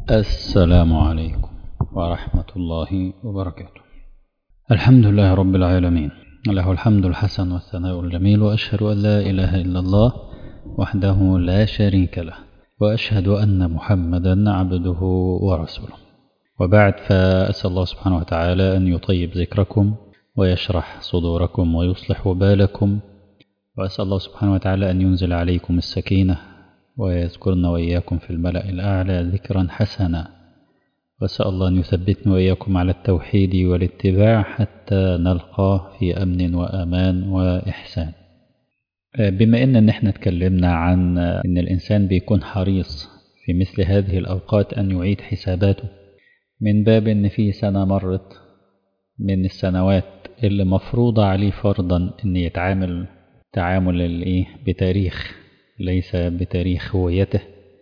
السلام عليكم ورحمة الله وبركاته الحمد لله رب العالمين له الحمد الحسن والثناء الجميل وأشهد أن لا إله إلا الله وحده لا شريك له وأشهد أن محمدا عبده ورسوله وبعد فأسأل الله سبحانه وتعالى أن يطيب ذكركم ويشرح صدوركم ويصلح بالكم وأسأل الله سبحانه وتعالى أن ينزل عليكم السكينة ويذكرنا وإياكم في الملأ الأعلى ذكرا حسنا وأسأل الله أن يثبتنا وإياكم على التوحيد والاتباع حتى نلقاه في أمن وأمان وإحسان بما إن إحنا اتكلمنا عن إن الإنسان بيكون حريص في مثل هذه الأوقات أن يعيد حساباته من باب إن في سنة مرت من السنوات اللي مفروضة عليه فرضا إن يتعامل تعامل الإيه بتاريخ ليس بتاريخ هويته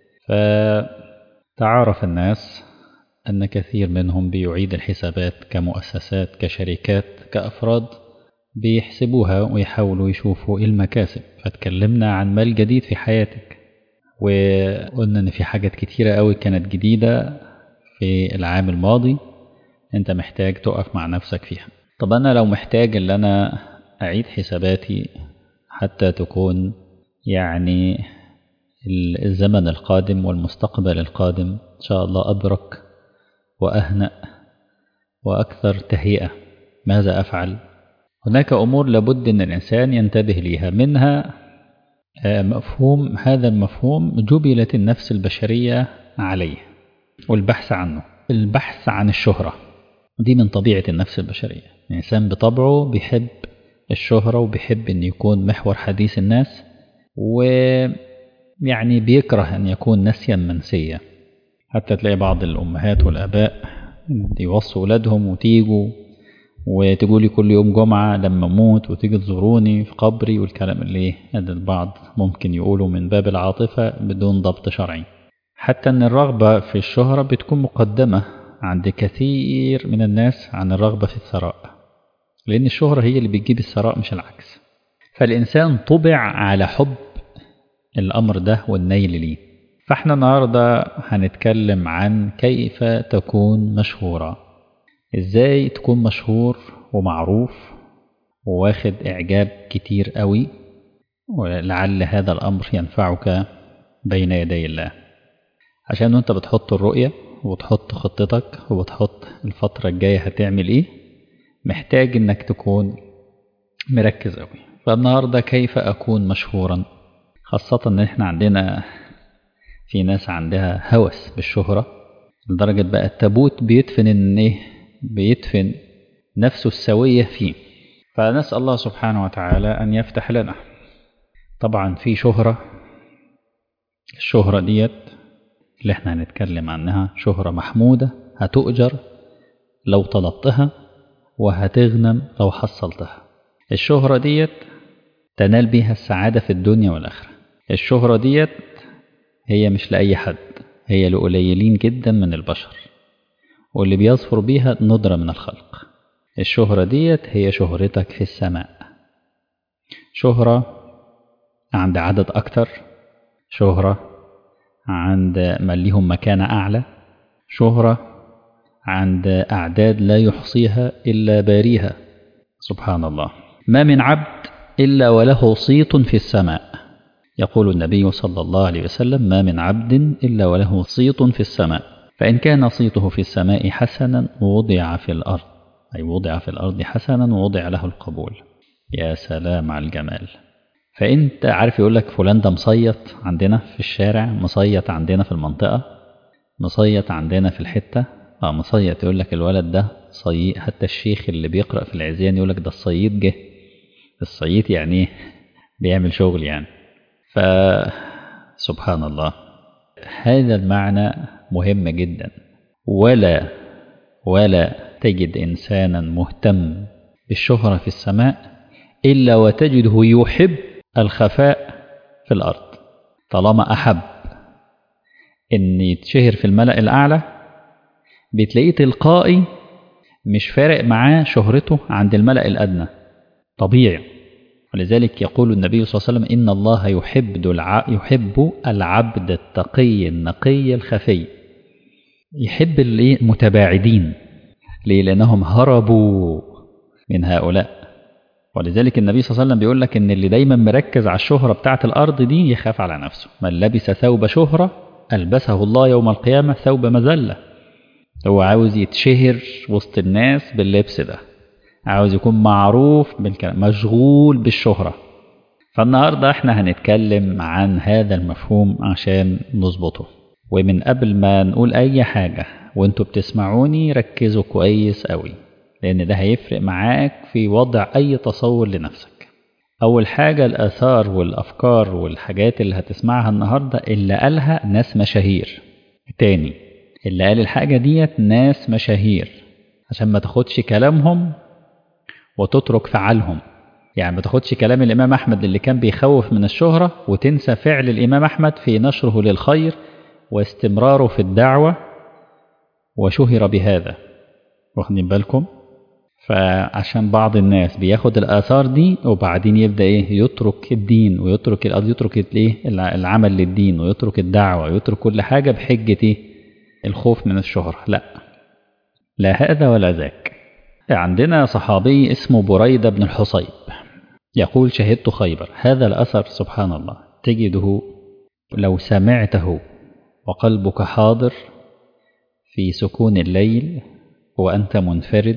فتعارف الناس أن كثير منهم بيعيد الحسابات كمؤسسات كشركات كأفراد بيحسبوها ويحاولوا يشوفوا إيه المكاسب فتكلمنا عن مال جديد في حياتك وقلنا إن في حاجات كتيرة قوي كانت جديدة في العام الماضي أنت محتاج تقف مع نفسك فيها طب أنا لو محتاج إن أنا أعيد حساباتي حتى تكون يعني الزمن القادم والمستقبل القادم إن شاء الله أبرك وأهنأ وأكثر تهيئة ماذا أفعل؟ هناك أمور لابد أن الإنسان ينتبه لها منها مفهوم هذا المفهوم جبلت النفس البشرية عليه والبحث عنه البحث عن الشهرة دي من طبيعة النفس البشرية الإنسان بطبعه بيحب الشهرة وبيحب أن يكون محور حديث الناس ويعني بيكره أن يكون نسيا منسيا حتى تلاقي بعض الأمهات والآباء يوصوا أولادهم وتيجوا وتقولي كل يوم جمعة لما أموت وتيجي تزوروني في قبري والكلام اللي هذا البعض ممكن يقولوا من باب العاطفة بدون ضبط شرعي حتى أن الرغبة في الشهرة بتكون مقدمة عند كثير من الناس عن الرغبة في الثراء لأن الشهرة هي اللي بتجيب الثراء مش العكس فالإنسان طبع على حب الأمر ده والنيل ليه فاحنا النهاردة هنتكلم عن كيف تكون مشهورا ازاي تكون مشهور ومعروف وواخد إعجاب كتير قوي ولعل هذا الأمر ينفعك بين يدي الله عشان انت بتحط الرؤية وتحط خطتك وبتحط الفترة الجاية هتعمل ايه محتاج انك تكون مركز قوي فالنهاردة كيف أكون مشهورا خاصة ان احنا عندنا في ناس عندها هوس بالشهرة لدرجة بقى التابوت بيدفن ان ايه بيدفن نفسه السوية فيه فنسأل الله سبحانه وتعالى أن يفتح لنا طبعا في شهرة الشهرة ديت اللي احنا هنتكلم عنها شهرة محمودة هتؤجر لو طلبتها وهتغنم لو حصلتها الشهرة ديت تنال بها السعادة في الدنيا والآخرة الشهرة ديت هي مش لأي حد هي لقليلين جدا من البشر واللي بيظفر بيها ندرة من الخلق الشهرة ديت هي شهرتك في السماء شهرة عند عدد أكتر شهرة عند من ليهم مكانة أعلى شهرة عند أعداد لا يحصيها إلا باريها سبحان الله ما من عبد إلا وله صيت في السماء يقول النبي صلى الله عليه وسلم ما من عبد إلا وله صيت في السماء فإن كان صيته في السماء حسنا وضع في الأرض أي وضع في الأرض حسنا ووضع له القبول يا سلام على الجمال فأنت عارف يقول لك فلان ده مصيط عندنا في الشارع مصيط عندنا في المنطقة مصيط عندنا في الحتة اه مصيط يقول لك الولد ده صييط حتى الشيخ اللي بيقرأ في العزيان يقول لك ده الصييط جه الصييط يعني بيعمل شغل يعني فسبحان الله هذا المعنى مهم جدا ولا ولا تجد إنسانا مهتم بالشهرة في السماء إلا وتجده يحب الخفاء في الأرض طالما أحب إن يتشهر في الملأ الأعلى بتلاقيه تلقائي مش فارق معاه شهرته عند الملأ الأدنى طبيعي ولذلك يقول النبي صلى الله عليه وسلم إن الله يحب الع... يحب العبد التقي النقي الخفي يحب المتباعدين ليه لأنهم هربوا من هؤلاء ولذلك النبي صلى الله عليه وسلم بيقول لك ان اللي دايما مركز على الشهرة بتاعة الأرض دي يخاف على نفسه من لبس ثوب شهرة ألبسه الله يوم القيامة ثوب مذلة هو عاوز يتشهر وسط الناس باللبس ده عاوز يكون معروف بالكلام مشغول بالشهرة فالنهاردة احنا هنتكلم عن هذا المفهوم عشان نظبطه ومن قبل ما نقول أي حاجة وانتوا بتسمعوني ركزوا كويس قوي لأن ده هيفرق معاك في وضع أي تصور لنفسك أول حاجة الآثار والأفكار والحاجات اللي هتسمعها النهاردة اللي قالها ناس مشاهير تاني اللي قال الحاجة ديت ناس مشاهير عشان ما تاخدش كلامهم وتترك فعلهم يعني ما تاخدش كلام الإمام أحمد اللي كان بيخوف من الشهرة وتنسى فعل الإمام أحمد في نشره للخير واستمراره في الدعوة وشهر بهذا واخدين بالكم فعشان بعض الناس بياخد الآثار دي وبعدين يبدأ إيه يترك الدين ويترك يترك الإيه العمل للدين ويترك الدعوة ويترك كل حاجة بحجة إيه الخوف من الشهرة لا لا هذا ولا ذاك عندنا صحابي اسمه بريدة بن الحصيب يقول شهدت خيبر هذا الأثر سبحان الله تجده لو سمعته وقلبك حاضر في سكون الليل وأنت منفرد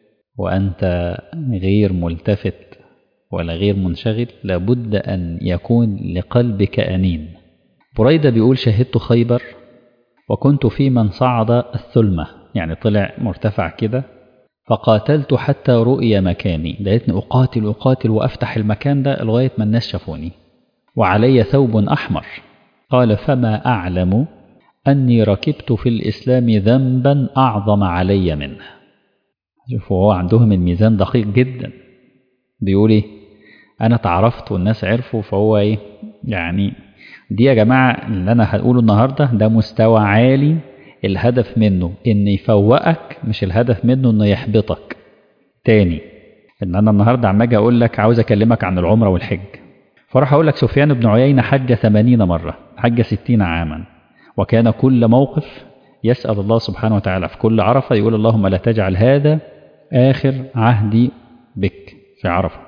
وأنت غير ملتفت ولا غير منشغل لابد أن يكون لقلبك أنين بريدة بيقول شهدت خيبر وكنت في من صعد الثلمة يعني طلع مرتفع كده فقاتلت حتى رؤي مكاني لقيتني أقاتل أقاتل وأفتح المكان ده لغاية ما الناس شافوني وعلي ثوب أحمر قال فما أعلم أني ركبت في الإسلام ذنبا أعظم علي منه شوفوا هو عندهم الميزان دقيق جدا بيقول ايه انا اتعرفت والناس عرفوا فهو ايه يعني دي يا جماعة اللي انا هقوله النهاردة ده مستوى عالي الهدف منه ان يفوقك مش الهدف منه انه يحبطك تاني ان انا النهاردة عم اجي اقول لك عاوز اكلمك عن العمرة والحج فراح اقول لك سفيان بن عيينة حج ثمانين مرة حج ستين عاما وكان كل موقف يسأل الله سبحانه وتعالى في كل عرفة يقول اللهم لا تجعل هذا آخر عهدي بك في عرفة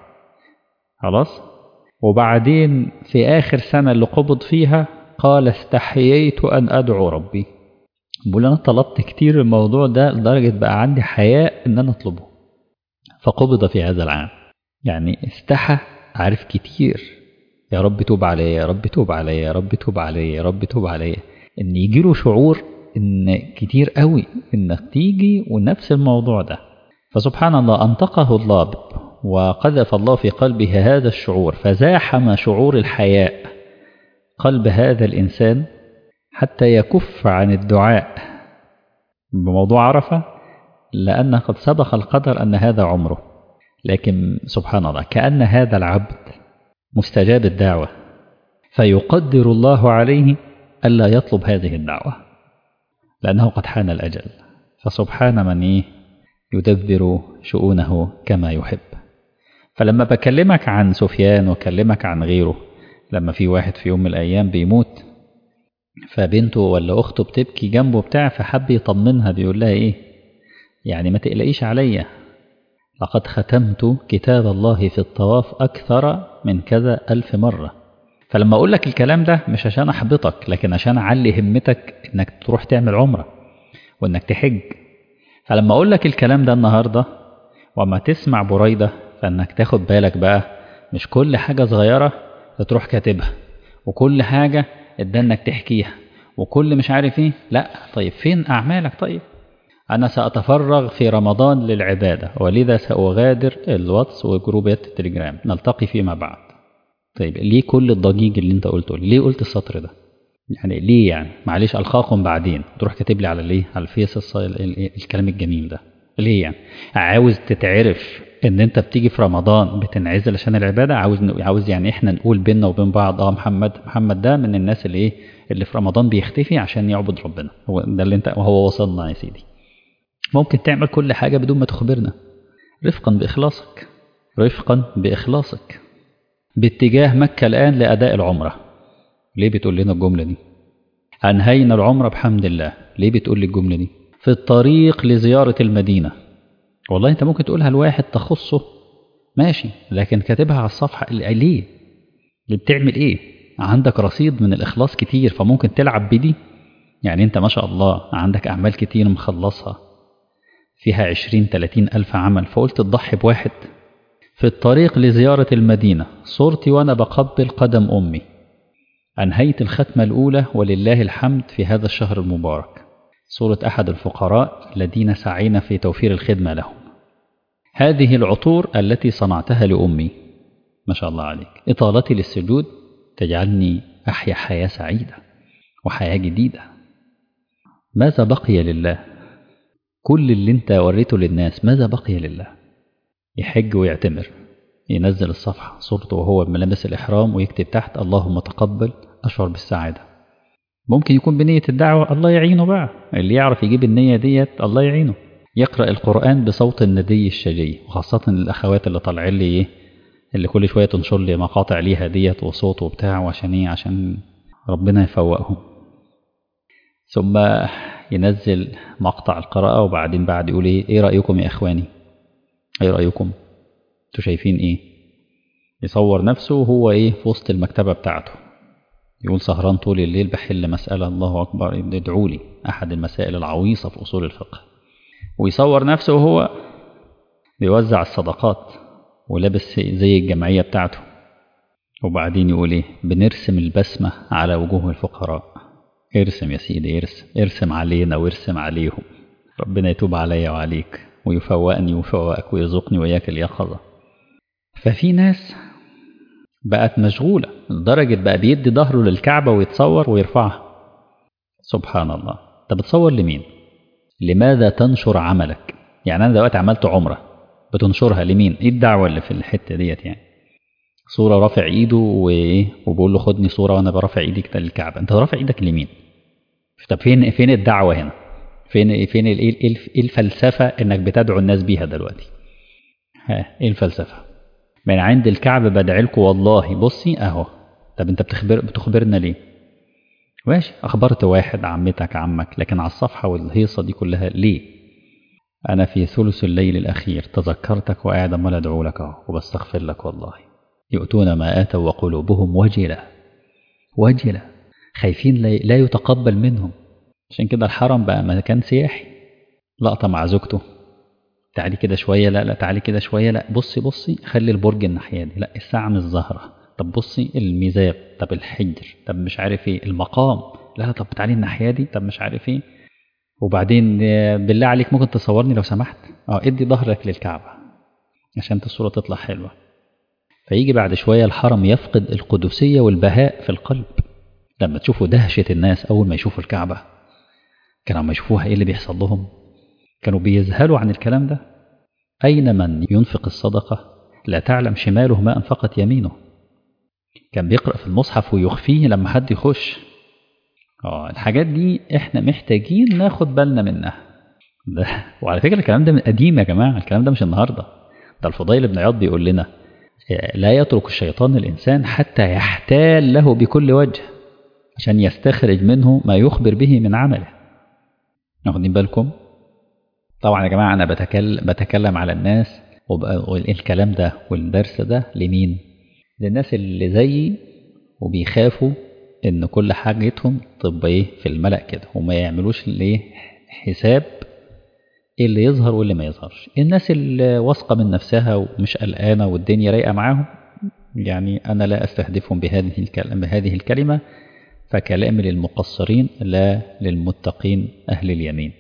خلاص وبعدين في آخر سنة اللي قبض فيها قال استحييت أن أدعو ربي بقول أنا طلبت كتير الموضوع ده لدرجة بقى عندي حياء إن أنا أطلبه فقبض في هذا العام يعني استحى عارف كتير يا رب توب عليا يا رب توب عليا يا رب توب عليا يا رب توب عليا إن يجيله شعور إن كتير قوي إنك تيجي ونفس الموضوع ده فسبحان الله أنطقه الله وقذف الله في قلبه هذا الشعور فزاحم شعور الحياء قلب هذا الإنسان حتى يكف عن الدعاء بموضوع عرفة لأن قد سبق القدر أن هذا عمره لكن سبحان الله كأن هذا العبد مستجاب الدعوة فيقدر الله عليه ألا يطلب هذه الدعوة لأنه قد حان الأجل فسبحان من إيه يدبر شؤونه كما يحب فلما بكلمك عن سفيان وكلمك عن غيره لما في واحد في يوم من الأيام بيموت فبنته ولا أخته بتبكي جنبه بتاع فحب يطمنها بيقول لها إيه يعني ما تقلقيش عليا لقد ختمت كتاب الله في الطواف أكثر من كذا ألف مرة فلما أقول لك الكلام ده مش عشان أحبطك لكن عشان أعلي همتك إنك تروح تعمل عمرة وإنك تحج فلما أقول لك الكلام ده النهاردة وما تسمع بريدة فإنك تاخد بالك بقى مش كل حاجة صغيرة تروح كاتبها وكل حاجة ده إنك تحكيها وكل مش عارف إيه لا طيب فين أعمالك طيب أنا سأتفرغ في رمضان للعبادة ولذا سأغادر الواتس وجروبات التليجرام نلتقي فيما بعد طيب ليه كل الضجيج اللي انت قلته ليه قلت السطر ده يعني ليه يعني معلش ألقاكم بعدين تروح كاتب لي على ليه على الفيس الصيل الكلام الجميل ده ليه يعني عاوز تتعرف ان انت بتيجي في رمضان بتنعزل عشان العباده عاوز عاوز يعني احنا نقول بيننا وبين بعض اه محمد محمد ده من الناس اللي ايه اللي في رمضان بيختفي عشان يعبد ربنا هو ده اللي انت وهو وصلنا يا سيدي ممكن تعمل كل حاجه بدون ما تخبرنا رفقا باخلاصك رفقا باخلاصك باتجاه مكه الان لاداء العمره ليه بتقول لنا الجمله دي أنهينا العمرة بحمد الله ليه بتقول لي الجملة دي في الطريق لزيارة المدينة والله أنت ممكن تقولها لواحد تخصه ماشي لكن كاتبها على الصفحة ليه اللي بتعمل إيه عندك رصيد من الإخلاص كتير فممكن تلعب بدي يعني أنت ما شاء الله عندك أعمال كتير مخلصها فيها عشرين تلاتين ألف عمل فقلت تضحي بواحد في الطريق لزيارة المدينة صورتي وأنا بقبل قدم أمي أنهيت الختمة الأولى ولله الحمد في هذا الشهر المبارك صورة أحد الفقراء الذين سعينا في توفير الخدمة لهم هذه العطور التي صنعتها لأمي ما شاء الله عليك إطالتي للسجود تجعلني أحيا حياة سعيدة وحياة جديدة ماذا بقي لله كل اللي انت وريته للناس ماذا بقي لله يحج ويعتمر ينزل الصفحة صورته وهو بملابس الإحرام ويكتب تحت اللهم تقبل أشعر بالسعادة ممكن يكون بنية الدعوة الله يعينه بقى اللي يعرف يجيب النية ديت الله يعينه يقرأ القرآن بصوت الندي الشجي وخاصة الأخوات اللي طالعين لي إيه اللي كل شوية تنشر لي مقاطع ليها ديت وصوت وبتاع وعشان إيه عشان ربنا يفوقهم ثم ينزل مقطع القراءة وبعدين بعد يقول إيه إيه رأيكم يا إخواني إيه رأيكم انتوا شايفين إيه يصور نفسه وهو إيه في وسط المكتبة بتاعته يقول سهران طول الليل بحل مسألة الله أكبر ادعوا لي أحد المسائل العويصة في أصول الفقه ويصور نفسه وهو بيوزع الصدقات ولابس زي الجمعية بتاعته وبعدين يقول إيه بنرسم البسمة على وجوه الفقراء ارسم يا سيدي ارسم ارسم علينا وارسم عليهم ربنا يتوب عليا وعليك ويفوقني ويفوقك ويرزقني وإياك اليقظة ففي ناس بقت مشغولة لدرجة بقى بيدي ظهره للكعبة ويتصور ويرفعها سبحان الله انت بتصور لمين لماذا تنشر عملك يعني أنا دلوقتي عملت عمرة بتنشرها لمين ايه الدعوة اللي في الحتة ديت يعني صورة رافع ايده وايه وبقول له خدني صورة وانا برافع ايدي كده للكعبة انت رافع ايدك لمين طب فين فين الدعوة هنا فين فين ايه الفلسفة انك بتدعو الناس بيها دلوقتي ها ايه الفلسفة من عند الكعبة بدعي لكم والله بصي اهو طب انت بتخبر بتخبرنا ليه ماشي اخبرت واحد عمتك عمك لكن على الصفحة والهيصة دي كلها ليه انا في ثلث الليل الاخير تذكرتك وقاعد امال ادعو لك اهو وبستغفر لك والله يؤتون ما آتوا وقلوبهم وجلة وجلة خايفين لا يتقبل منهم عشان كده الحرم بقى مكان سياحي لقطة مع زوجته تعالي كده شوية لا لا تعالي كده شوية لا بصي بصي خلي البرج الناحية دي لا الساعة مش ظاهرة طب بصي الميزاب طب الحجر طب مش عارف ايه المقام لا لا طب تعالي الناحية دي طب مش عارف ايه وبعدين بالله عليك ممكن تصورني لو سمحت اه ادي ظهرك للكعبة عشان الصورة تطلع حلوة فيجي بعد شوية الحرم يفقد القدسية والبهاء في القلب لما تشوفوا دهشة الناس أول ما يشوفوا الكعبة كانوا لما يشوفوها إيه اللي بيحصل لهم كانوا بيذهلوا عن الكلام ده أين من ينفق الصدقة لا تعلم شماله ما أنفقت يمينه كان بيقرأ في المصحف ويخفيه لما حد يخش اه الحاجات دي احنا محتاجين ناخد بالنا منها ده وعلى فكرة الكلام ده من قديم يا جماعة الكلام ده مش النهاردة ده الفضيل بن عياض بيقول لنا لا يترك الشيطان الإنسان حتى يحتال له بكل وجه عشان يستخرج منه ما يخبر به من عمله واخدين بالكم طبعا يا جماعة أنا بتكلم, بتكلم على الناس والكلام ده والدرس ده لمين للناس اللي زيي وبيخافوا ان كل حاجتهم تبقى ايه في الملأ كده وما يعملوش ليه حساب ايه اللي يظهر واللي ما يظهرش الناس اللي واثقة من نفسها ومش قلقانة والدنيا رايقة معاهم يعني أنا لا أستهدفهم بهذه الكلمة, بهذه الكلمة فكلامي للمقصرين لا للمتقين أهل اليمين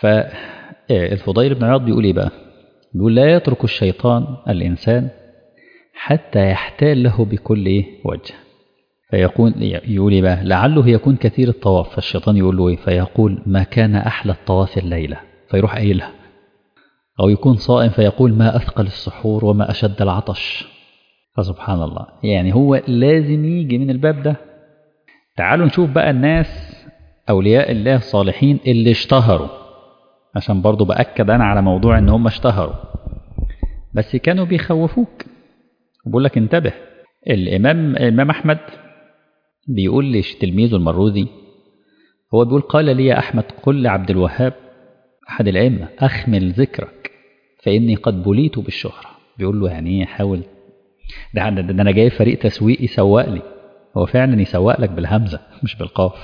فالفضيل بن عياض بيقول إيه بقى بيقول لا يترك الشيطان الإنسان حتى يحتال له بكل إيه وجه فيقول يقول إيه بقى لعله يكون كثير الطواف فالشيطان يقول له إيه فيقول ما كان أحلى الطواف الليلة فيروح قايلها أو يكون صائم فيقول ما أثقل السحور وما أشد العطش فسبحان الله يعني هو لازم يجي من الباب ده تعالوا نشوف بقى الناس أولياء الله الصالحين اللي اشتهروا عشان برضو بأكد أنا على موضوع إن هم اشتهروا بس كانوا بيخوفوك بقول لك انتبه الإمام الإمام أحمد بيقول لتلميذه المروزي هو بيقول قال لي يا أحمد قل لعبد الوهاب أحد الأئمة أخمل ذكرك فإني قد بليت بالشهرة بيقول له يعني إيه حاول ده, ده, ده أنا جاي فريق تسويق يسوق لي هو فعلا يسوق لك بالهمزة مش بالقاف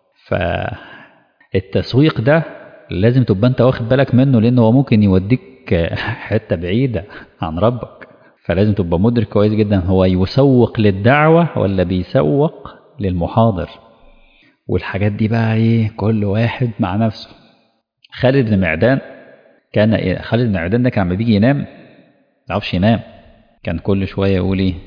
فالتسويق ده لازم تبقى أنت واخد بالك منه لأنه هو ممكن يوديك حتة بعيدة عن ربك فلازم تبقى مدرك كويس جدا هو يسوق للدعوة ولا بيسوق للمحاضر والحاجات دي بقى ايه كل واحد مع نفسه خالد بن معدان كان إيه؟ خالد بن معدان ده كان لما بيجي ينام ما يعرفش ينام كان كل شوية يقول ايه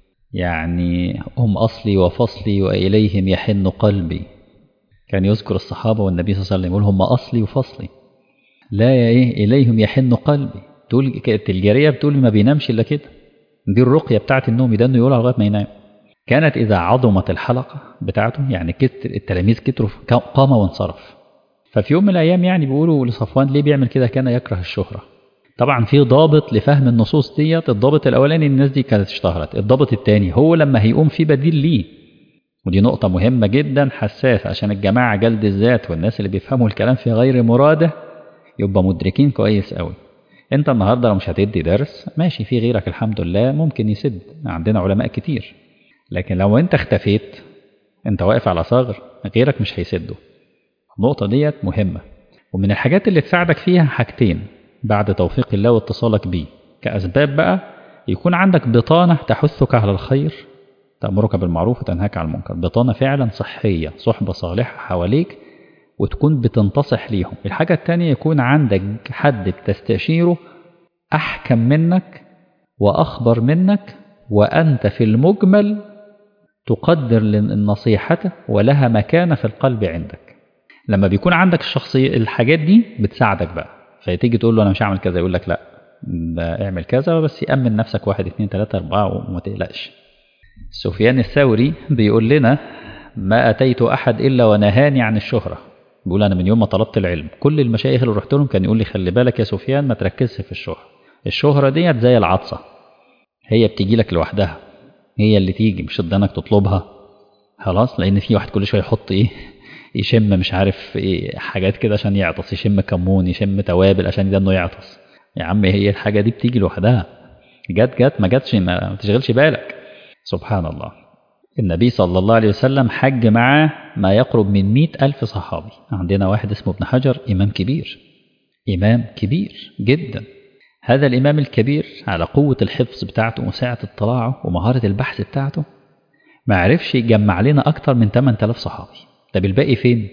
يعني هم أصلي وفصلي وإليهم يحن قلبي كان يذكر الصحابة والنبي صلى الله عليه وسلم يقول هم أصلي وفصلي لا يا إيه إليهم يحن قلبي تقول الجارية بتقول ما بينامش إلا كده دي الرقية بتاعت النوم ده إنه يقولها لغاية ما ينام كانت إذا عظمت الحلقة بتاعته يعني كتر التلاميذ كتروا قام وانصرف ففي يوم من الأيام يعني بيقولوا لصفوان ليه بيعمل كده كان يكره الشهرة طبعا في ضابط لفهم النصوص ديت الضابط الأولاني الناس دي كانت اشتهرت الضابط الثاني هو لما هيقوم في بديل ليه ودي نقطة مهمة جدا حساسة عشان الجماعة جلد الذات والناس اللي بيفهموا الكلام في غير مراده يبقى مدركين كويس قوي انت النهارده لو مش هتدي درس ماشي في غيرك الحمد لله ممكن يسد عندنا علماء كتير لكن لو انت اختفيت انت واقف على ثغر غيرك مش هيسده النقطة ديت مهمة ومن الحاجات اللي تساعدك فيها حاجتين بعد توفيق الله واتصالك بيه كأسباب بقى يكون عندك بطانة تحثك على الخير تأمرك بالمعروف وتنهاك عن المنكر بطانة فعلا صحية صحبة صالحة حواليك وتكون بتنتصح ليهم الحاجة التانية يكون عندك حد بتستشيره أحكم منك وأخبر منك وأنت في المجمل تقدر النصيحة ولها مكانة في القلب عندك لما بيكون عندك الشخصية الحاجات دي بتساعدك بقى فتيجي تقول له أنا مش هعمل كذا يقول لك لا ده اعمل كذا بس يأمن نفسك واحد اتنين تلاتة أربعة وما تقلقش سفيان الثوري بيقول لنا ما أتيت أحد إلا ونهاني عن الشهرة بيقول أنا من يوم ما طلبت العلم كل المشايخ اللي رحت لهم كان يقول لي خلي بالك يا سفيان ما تركزش في الشهرة الشهرة ديت زي العطسة هي بتيجي لك لوحدها هي اللي تيجي مش ضد انك تطلبها خلاص لان في واحد كل شويه يحط ايه يشم مش عارف ايه حاجات كده عشان يعطس يشم كمون يشم توابل عشان ده انه يعطس يا عم هي الحاجه دي بتيجي لوحدها جت جت ما جاتش ما تشغلش بالك سبحان الله النبي صلى الله عليه وسلم حج معاه ما يقرب من مئة ألف صحابي عندنا واحد اسمه ابن حجر إمام كبير إمام كبير جدا هذا الإمام الكبير على قوة الحفظ بتاعته وسعة اطلاعه ومهارة البحث بتاعته ما عرفش يجمع لنا أكتر من 8000 صحابي طب الباقي فين؟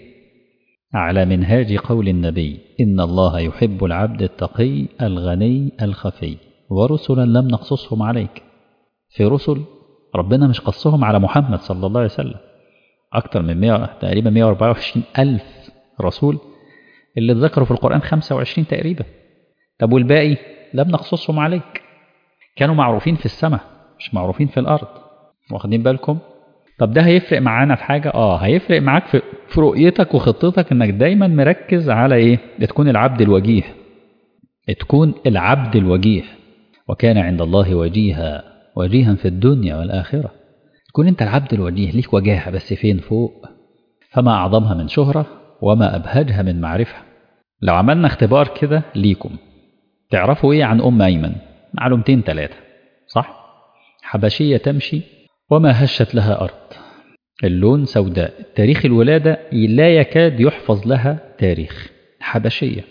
على منهاج قول النبي إن الله يحب العبد التقي الغني الخفي ورسلا لم نقصصهم عليك في رسل ربنا مش قصهم على محمد صلى الله عليه وسلم أكتر من 100 تقريبا 124 ألف رسول اللي اتذكروا في القرآن 25 تقريبا طب والباقي لم نقصصهم عليك كانوا معروفين في السماء مش معروفين في الأرض واخدين بالكم طب ده هيفرق معانا في حاجة اه هيفرق معاك في, في رؤيتك وخطتك انك دايما مركز على ايه تكون العبد الوجيه تكون العبد الوجيه وكان عند الله وجيها وجيها في الدنيا والآخرة تكون انت العبد الوجيه ليك وجاهة بس فين فوق فما أعظمها من شهرة وما أبهجها من معرفة لو عملنا اختبار كده ليكم تعرفوا ايه عن أم أيمن معلومتين ثلاثة صح حبشية تمشي وما هشت لها أرض اللون سوداء تاريخ الولادة لا يكاد يحفظ لها تاريخ حبشية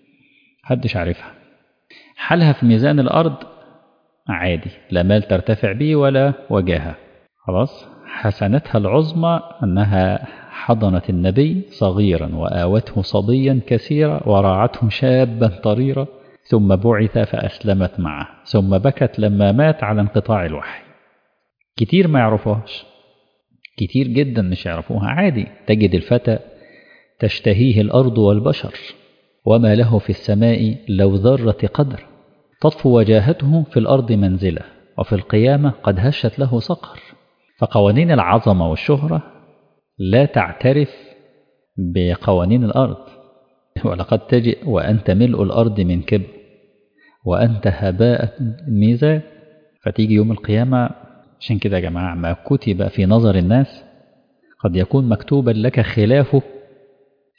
حدش عارفها حالها في ميزان الأرض عادي لا مال ترتفع به ولا وجاهة خلاص حسنتها العظمى أنها حضنت النبي صغيرا وآوته صبيا كثيرا وراعته شابا طريرا ثم بعث فأسلمت معه ثم بكت لما مات على انقطاع الوحي كتير ما يعرفوهاش كتير جدا مش يعرفوها عادي تجد الفتى تشتهيه الأرض والبشر وما له في السماء لو ذرة قدر تطفو وجاهته في الأرض منزلة وفي القيامة قد هشت له صقر فقوانين العظمة والشهرة لا تعترف بقوانين الأرض ولقد تجئ وأنت ملء الأرض من كبر وأنت هباء ميزان فتيجي يوم القيامة عشان كده يا جماعة ما كتب في نظر الناس قد يكون مكتوبا لك خلافه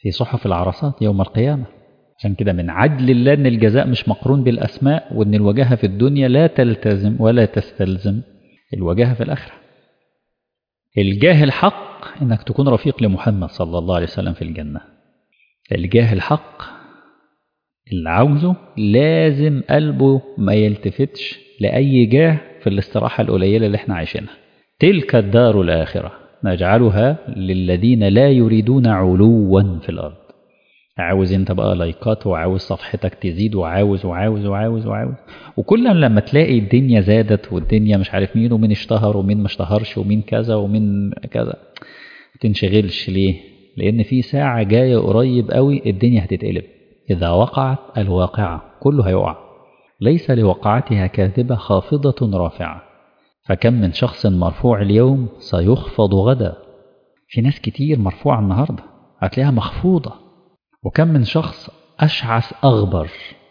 في صحف العرصات يوم القيامة عشان كده من عدل الله ان الجزاء مش مقرون بالاسماء وان الوجاهه في الدنيا لا تلتزم ولا تستلزم الوجاهه في الاخره الجاه الحق انك تكون رفيق لمحمد صلى الله عليه وسلم في الجنه الجاه الحق اللي عاوزه لازم قلبه ما يلتفتش لاي جاه في الاستراحه القليله اللي احنا عايشينها تلك الدار الاخره نجعلها للذين لا يريدون علوا في الارض عاوز انت بقى لايكات وعاوز صفحتك تزيد وعاوز وعاوز وعاوز وعاوز وكل لما تلاقي الدنيا زادت والدنيا مش عارف مين ومين اشتهر ومين ما اشتهرش ومين كذا ومين كذا ما تنشغلش ليه لان في ساعة جاية قريب قوي الدنيا هتتقلب اذا وقعت الواقعة كله هيقع ليس لوقعتها كاذبة خافضة رافعة فكم من شخص مرفوع اليوم سيخفض غدا في ناس كتير مرفوعة النهاردة هتلاقيها مخفوضة وكم من شخص أشعث أغبر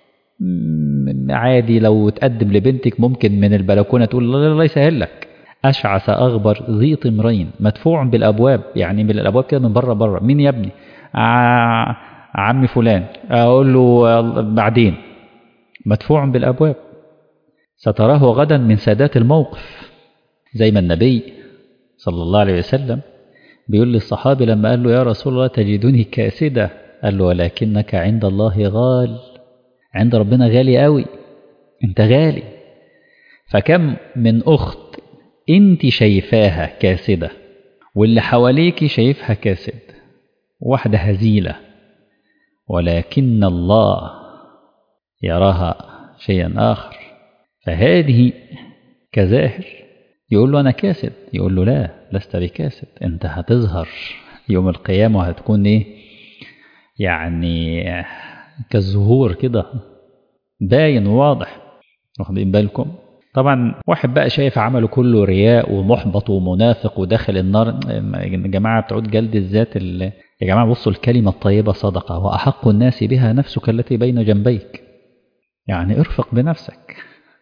عادي لو تقدم لبنتك ممكن من البلكونة تقول الله يسهل لك أشعث أغبر ذي طمرين مدفوع بالأبواب يعني من الأبواب كده من بره بره مين يا ابني ع... عمي فلان أقول له بعدين مدفوع بالأبواب ستراه غدا من سادات الموقف زي ما النبي صلى الله عليه وسلم بيقول للصحابي لما قال له يا رسول الله تجدني كاسدة قال له ولكنك عند الله غال عند ربنا غالي قوي انت غالي فكم من أخت انت شايفاها كاسدة واللي حواليك شايفها كاسد واحدة هزيلة ولكن الله يراها شيئا آخر فهذه كظاهر يقول له أنا كاسد يقول له لا لست بكاسد أنت هتظهر يوم القيامة وهتكون إيه يعني كالزهور كده باين وواضح واخدين بالكم طبعا واحد بقى شايف عمله كله رياء ومحبط ومنافق وداخل النار يا جماعة بتعود جلد الذات يا جماعة بصوا الكلمة الطيبة صدقة وأحق الناس بها نفسك التي بين جنبيك يعني ارفق بنفسك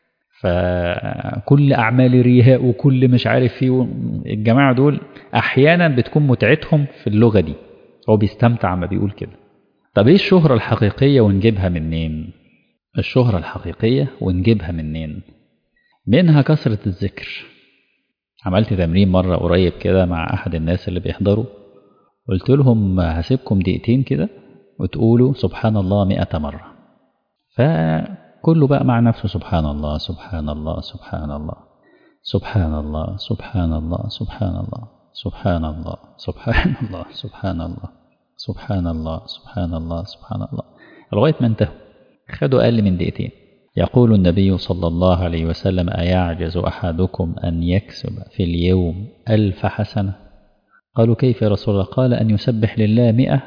فكل أعمال رياء وكل مش عارف فيه الجماعة دول أحيانا بتكون متعتهم في اللغة دي هو بيستمتع ما بيقول كده طب ايه الشهرة الحقيقية ونجيبها منين الشهرة الحقيقية ونجيبها منين منها كثرة الذكر عملت تمرين مرة قريب كده مع أحد الناس اللي بيحضروا قلت لهم هسيبكم دقيقتين كده وتقولوا سبحان الله مئة مرة فكله بقى مع نفسه سبحان الله سبحان الله سبحان الله سبحان الله سبحان الله سبحان الله سبحان الله سبحان الله سبحان الله سبحان الله سبحان الله سبحان الله لغاية ما انتهوا خدوا أقل من دقيقتين يقول النبي صلى الله عليه وسلم أيعجز أحدكم أن يكسب في اليوم ألف حسنة قالوا كيف يا رسول الله قال أن يسبح لله مئة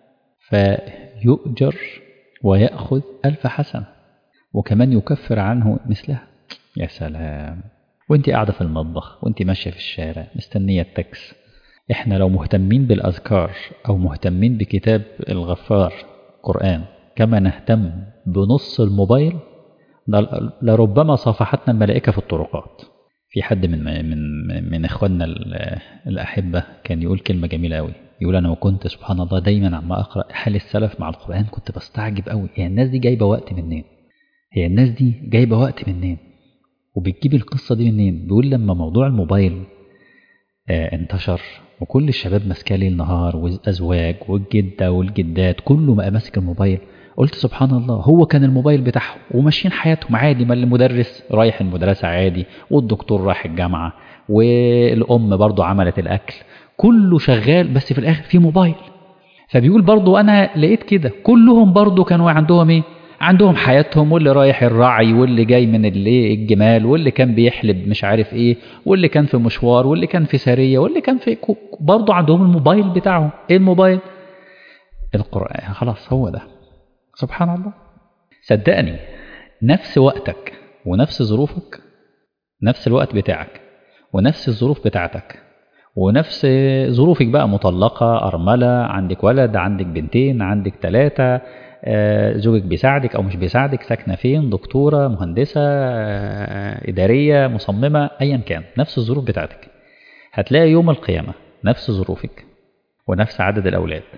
فيؤجر ويأخذ ألف حسنة وكمان يكفر عنه مثلها يا سلام وانت قاعدة في المطبخ وانت ماشية في الشارع مستنية التاكس احنا لو مهتمين بالأذكار أو مهتمين بكتاب الغفار قرآن كما نهتم بنص الموبايل لربما صافحتنا الملائكة في الطرقات في حد من من من اخواننا الأحبة كان يقول كلمة جميلة قوي يقول أنا وكنت سبحان الله دايما عما أقرأ حال السلف مع القرآن كنت بستعجب قوي هي الناس دي جايبة وقت منين هي الناس دي جايبة وقت منين وبتجيب القصة دي منين بيقول لما موضوع الموبايل آه انتشر وكل الشباب ماسكاه ليل نهار والأزواج والجدة والجدات كله بقى ماسك الموبايل قلت سبحان الله هو كان الموبايل بتاعهم وماشيين حياتهم عادي ما المدرس رايح المدرسة عادي والدكتور رايح الجامعة والأم برضو عملت الأكل كله شغال بس في الآخر في موبايل فبيقول برضو أنا لقيت كده كلهم برضو كانوا عندهم إيه عندهم حياتهم واللي رايح الرعي واللي جاي من اللي الجمال واللي كان بيحلب مش عارف ايه واللي كان في مشوار واللي كان في سرية واللي كان في برضه عندهم الموبايل بتاعهم ايه الموبايل القرآن خلاص هو ده سبحان الله صدقني نفس وقتك ونفس ظروفك نفس الوقت بتاعك ونفس الظروف بتاعتك ونفس ظروفك بقى مطلقة أرملة عندك ولد عندك بنتين عندك ثلاثة زوجك بيساعدك أو مش بيساعدك ساكنة فين دكتورة مهندسة إدارية مصممة أيا كان نفس الظروف بتاعتك هتلاقي يوم القيامة نفس ظروفك ونفس عدد الأولاد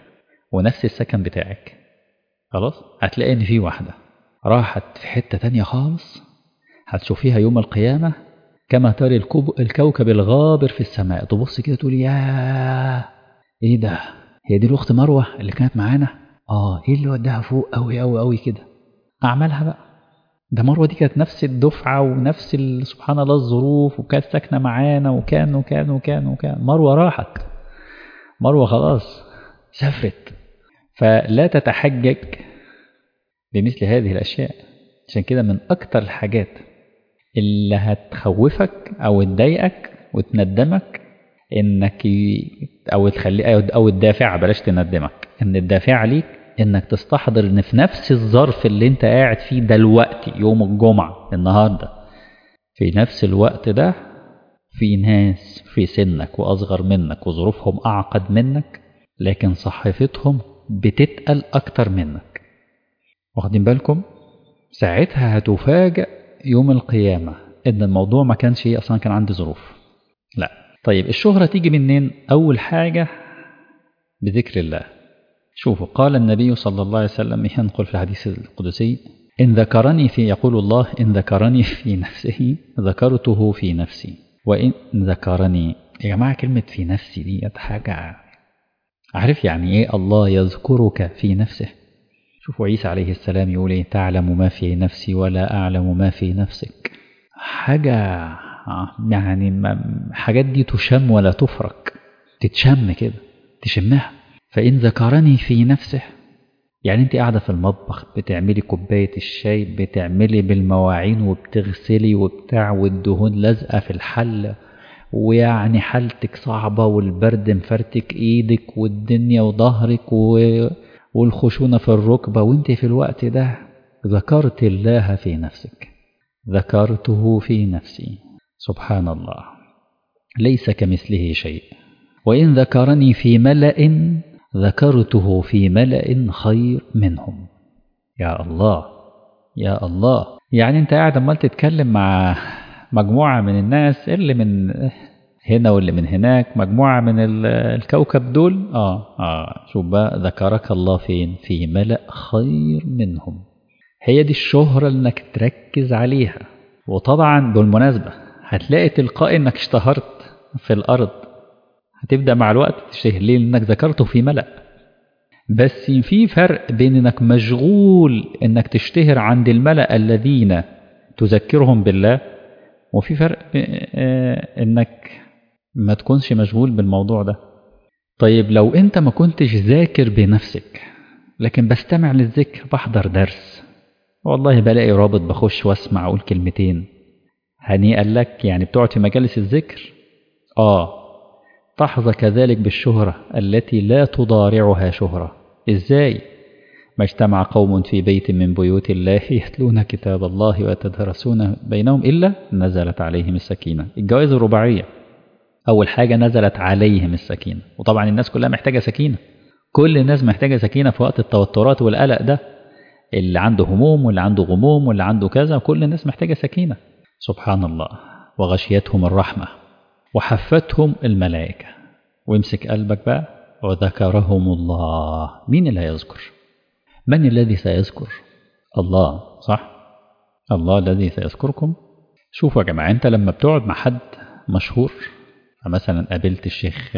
ونفس السكن بتاعك خلاص هتلاقي ان في واحدة راحت في حتة تانية خالص هتشوفيها يوم القيامة كما ترى الكوب الكوكب الغابر في السماء تبص كده تقول يا ايه ده هي دي الاخت مروه اللي كانت معانا اه ايه اللي وداها فوق قوي قوي قوي كده اعمالها بقى ده مروه دي كانت نفس الدفعه ونفس ال- سبحان الله الظروف وكانت ساكنه معانا وكان وكان وكان وكان مروه راحت مروه خلاص سافرت فلا تتحجج بمثل هذه الاشياء عشان كده من اكتر الحاجات اللي هتخوفك او تضايقك وتندمك انك ي- او تخلي او الدافع بلاش تندمك ان الدافع ليك انك تستحضر ان في نفس الظرف اللي انت قاعد فيه دلوقتي يوم الجمعة النهاردة في نفس الوقت ده في ناس في سنك واصغر منك وظروفهم اعقد منك لكن صحيفتهم بتتقل اكتر منك واخدين بالكم ساعتها هتفاجأ يوم القيامة ان الموضوع ما كانش ايه اصلا كان عندي ظروف لا طيب الشهرة تيجي منين اول حاجة بذكر الله شوفوا قال النبي صلى الله عليه وسلم ينقل في الحديث القدسي إن ذكرني في يقول الله إن ذكرني في نفسه ذكرته في نفسي وإن ذكرني يا جماعة كلمة في نفسي دي حاجة عارف يعني إيه الله يذكرك في نفسه شوفوا عيسى عليه السلام يقول إيه تعلم ما في نفسي ولا أعلم ما في نفسك حاجة يعني ما حاجات دي تشم ولا تفرك تتشم كده تشمها فإن ذكرني في نفسه يعني انت قاعدة في المطبخ بتعملي كوباية الشاي بتعملي بالمواعين وبتغسلي وبتاع والدهون لازقة في الحل ويعني حالتك صعبة والبرد مفرتك ايدك والدنيا وظهرك و... والخشونة في الركبة وانت في الوقت ده ذكرت الله في نفسك ذكرته في نفسي سبحان الله ليس كمثله شيء وإن ذكرني في ملأ ذكرته في ملأ خير منهم يا الله يا الله يعني انت قاعد عمال تتكلم مع مجموعة من الناس اللي من هنا واللي من هناك مجموعة من الكوكب دول آه, آه شوف بقى ذكرك الله فين في ملأ خير منهم هي دي الشهرة انك تركز عليها وطبعا بالمناسبة هتلاقي تلقائي انك اشتهرت في الارض هتبدأ مع الوقت تشتهر ليه لانك ذكرته في ملأ بس في فرق بين انك مشغول انك تشتهر عند الملأ الذين تذكرهم بالله وفي فرق انك ما تكونش مشغول بالموضوع ده طيب لو انت ما كنتش ذاكر بنفسك لكن بستمع للذكر بحضر درس والله بلاقي رابط بخش واسمع اقول كلمتين هنيئا لك يعني بتقعد في مجالس الذكر اه تحظى كذلك بالشهرة التي لا تضارعها شهرة ازاي ما اجتمع قوم في بيت من بيوت الله يتلون كتاب الله ويتدرسون بينهم إلا نزلت عليهم السكينة الجوائز الرباعية أول حاجة نزلت عليهم السكينة وطبعا الناس كلها محتاجة سكينة كل الناس محتاجة سكينة في وقت التوترات والقلق ده اللي عنده هموم واللي عنده غموم واللي عنده كذا كل الناس محتاجة سكينة سبحان الله وغشيتهم الرحمة وحفتهم الملائكة وامسك قلبك بقى وذكرهم الله مين اللي هيذكر من الذي سيذكر الله صح الله الذي سيذكركم شوفوا يا جماعة انت لما بتقعد مع حد مشهور مثلا قابلت الشيخ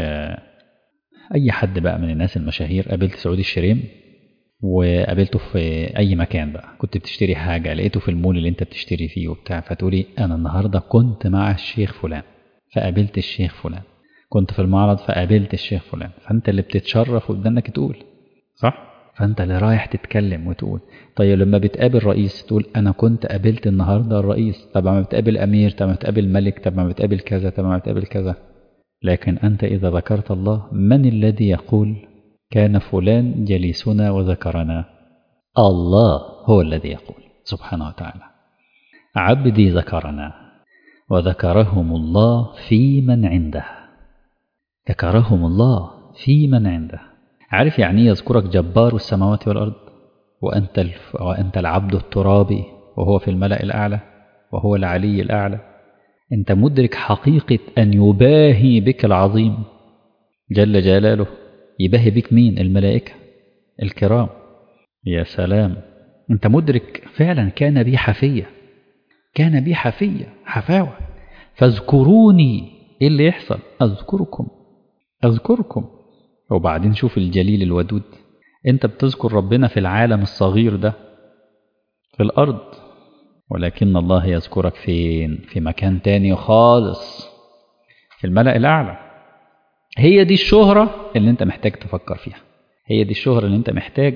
اي حد بقى من الناس المشاهير قابلت سعودي الشريم وقابلته في اي مكان بقى كنت بتشتري حاجة لقيته في المول اللي انت بتشتري فيه وبتاع فتقولي انا النهاردة كنت مع الشيخ فلان فقابلت الشيخ فلان كنت في المعرض فقابلت الشيخ فلان فانت اللي بتتشرف قدامك تقول صح فانت اللي رايح تتكلم وتقول طيب لما بتقابل رئيس تقول انا كنت قابلت النهارده الرئيس طب ما بتقابل امير طب ما بتقابل ملك طب ما بتقابل كذا طب ما بتقابل كذا لكن انت اذا ذكرت الله من الذي يقول كان فلان جليسنا وذكرنا الله هو الذي يقول سبحانه وتعالى عبدي ذكرنا وذكرهم الله في من عنده ذكرهم الله في من عنده عارف يعني يذكرك جبار السماوات والأرض وأنت, الف... وأنت العبد الترابي وهو في الملأ الأعلى وهو العلي الأعلى أنت مدرك حقيقة أن يباهي بك العظيم جل جلاله يباهي بك مين الملائكة الكرام يا سلام انت مدرك فعلا كان بي حفية كان بي حفية حفاوة فاذكروني ايه اللي يحصل اذكركم اذكركم وبعدين شوف الجليل الودود انت بتذكر ربنا في العالم الصغير ده في الارض ولكن الله يذكرك فين في مكان تاني خالص في الملأ الأعلى هي دي الشهرة اللي انت محتاج تفكر فيها هي دي الشهرة اللي انت محتاج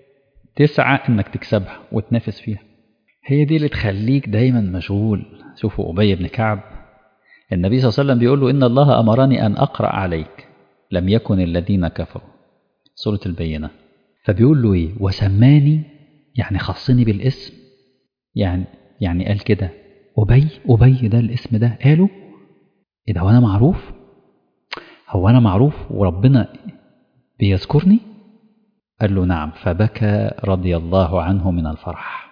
تسعى انك تكسبها وتنافس فيها هي دي اللي تخليك دايما مشغول شوفوا أبي بن كعب النبي صلى الله عليه وسلم بيقول له إن الله أمرني أن أقرأ عليك لم يكن الذين كفروا سورة البينة فبيقول له إيه وسماني يعني خصني بالاسم يعني يعني قال كده أبي أبي ده الاسم ده قاله إيه ده هو أنا معروف هو أنا معروف وربنا بيذكرني قال له نعم فبكى رضي الله عنه من الفرح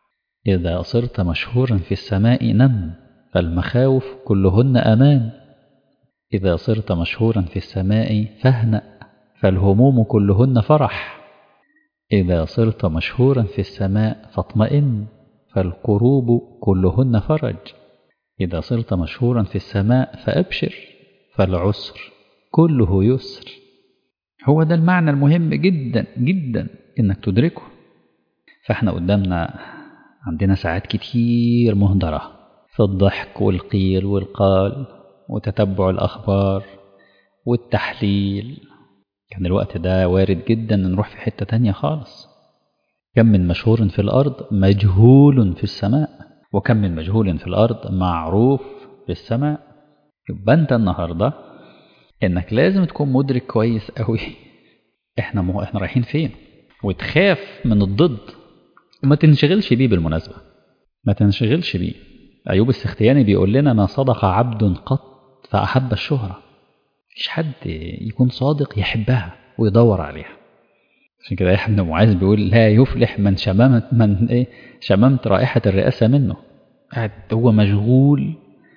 إذا صرت مشهورا في السماء نم فالمخاوف كلهن أمان إذا صرت مشهورا في السماء فاهنأ فالهموم كلهن فرح إذا صرت مشهورا في السماء فاطمئن فالقروب كلهن فرج إذا صرت مشهورا في السماء فأبشر فالعسر كله يسر هو ده المعنى المهم جدا جدا إنك تدركه فإحنا قدامنا عندنا ساعات كتير مهدرة في الضحك والقيل والقال وتتبع الأخبار والتحليل كان الوقت ده وارد جدا نروح في حتة تانية خالص كم من مشهور في الأرض مجهول في السماء وكم من مجهول في الأرض معروف في السماء يبقى أنت النهاردة إنك لازم تكون مدرك كويس قوي إحنا مو إحنا رايحين فين وتخاف من الضد وما تنشغلش بيه بالمناسبة ما تنشغلش بيه أيوب السختياني بيقول لنا ما صدق عبد قط فأحب الشهرة مفيش حد يكون صادق يحبها ويدور عليها عشان كده يحيى بن معاذ بيقول لا يفلح من شممت من ايه شممت رائحة الرئاسة منه قاعد هو مشغول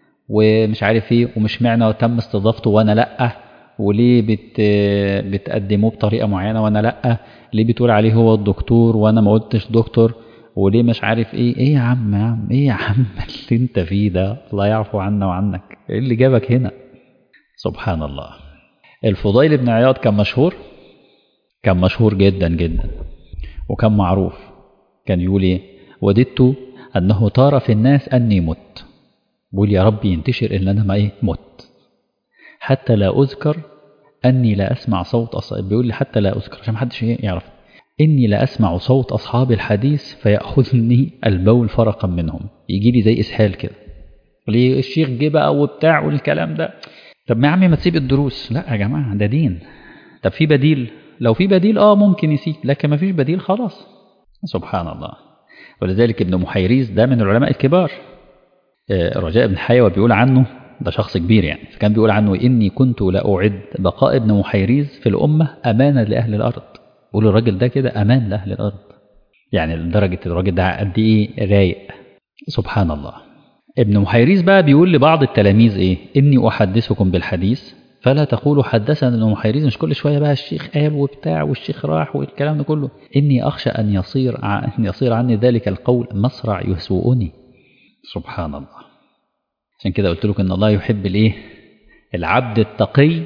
ومش عارف ايه ومش معنى تم استضافته وانا لا وليه بت بتقدموه بطريقة معينة وانا لا ليه بتقول عليه هو الدكتور وانا ما قلتش دكتور وليه مش عارف ايه ايه يا عم يا عم ايه يا عم اللي انت فيه ده الله يعفو عنا وعنك ايه اللي جابك هنا سبحان الله الفضيل بن عياض كان مشهور كان مشهور جدا جدا وكان معروف كان يقول ايه وددت انه طار في الناس اني مت بقول يا رب ينتشر ان انا ما ايه مت حتى لا اذكر اني لا اسمع صوت أصحاب بيقول لي حتى لا اذكر عشان محدش يعرف اني لا اسمع صوت اصحاب الحديث فياخذني البول فرقا منهم يجي لي زي اسهال كده ليه الشيخ جه بقى وبتاع والكلام ده طب ما يا عمي ما تسيب الدروس لا يا جماعه ده دين طب في بديل لو في بديل اه ممكن يسيب لكن ما فيش بديل خلاص سبحان الله ولذلك ابن محيريز ده من العلماء الكبار رجاء بن حيوة بيقول عنه ده شخص كبير يعني فكان بيقول عنه إني كنت لا أعد بقاء ابن محيريز في الأمة أمانا لأهل الأرض بيقول الراجل ده كده أمان لأهل الأرض يعني لدرجة الراجل ده قد إيه رايق سبحان الله ابن محيريز بقى بيقول لبعض التلاميذ إيه إني أحدثكم بالحديث فلا تقولوا حدثنا ابن محيريز مش كل شويه بقى الشيخ قال وبتاع والشيخ راح والكلام ده كله اني اخشى ان يصير ان يصير عني ذلك القول مصرع يسوءني سبحان الله عشان كده قلت لكم ان الله يحب الايه العبد التقي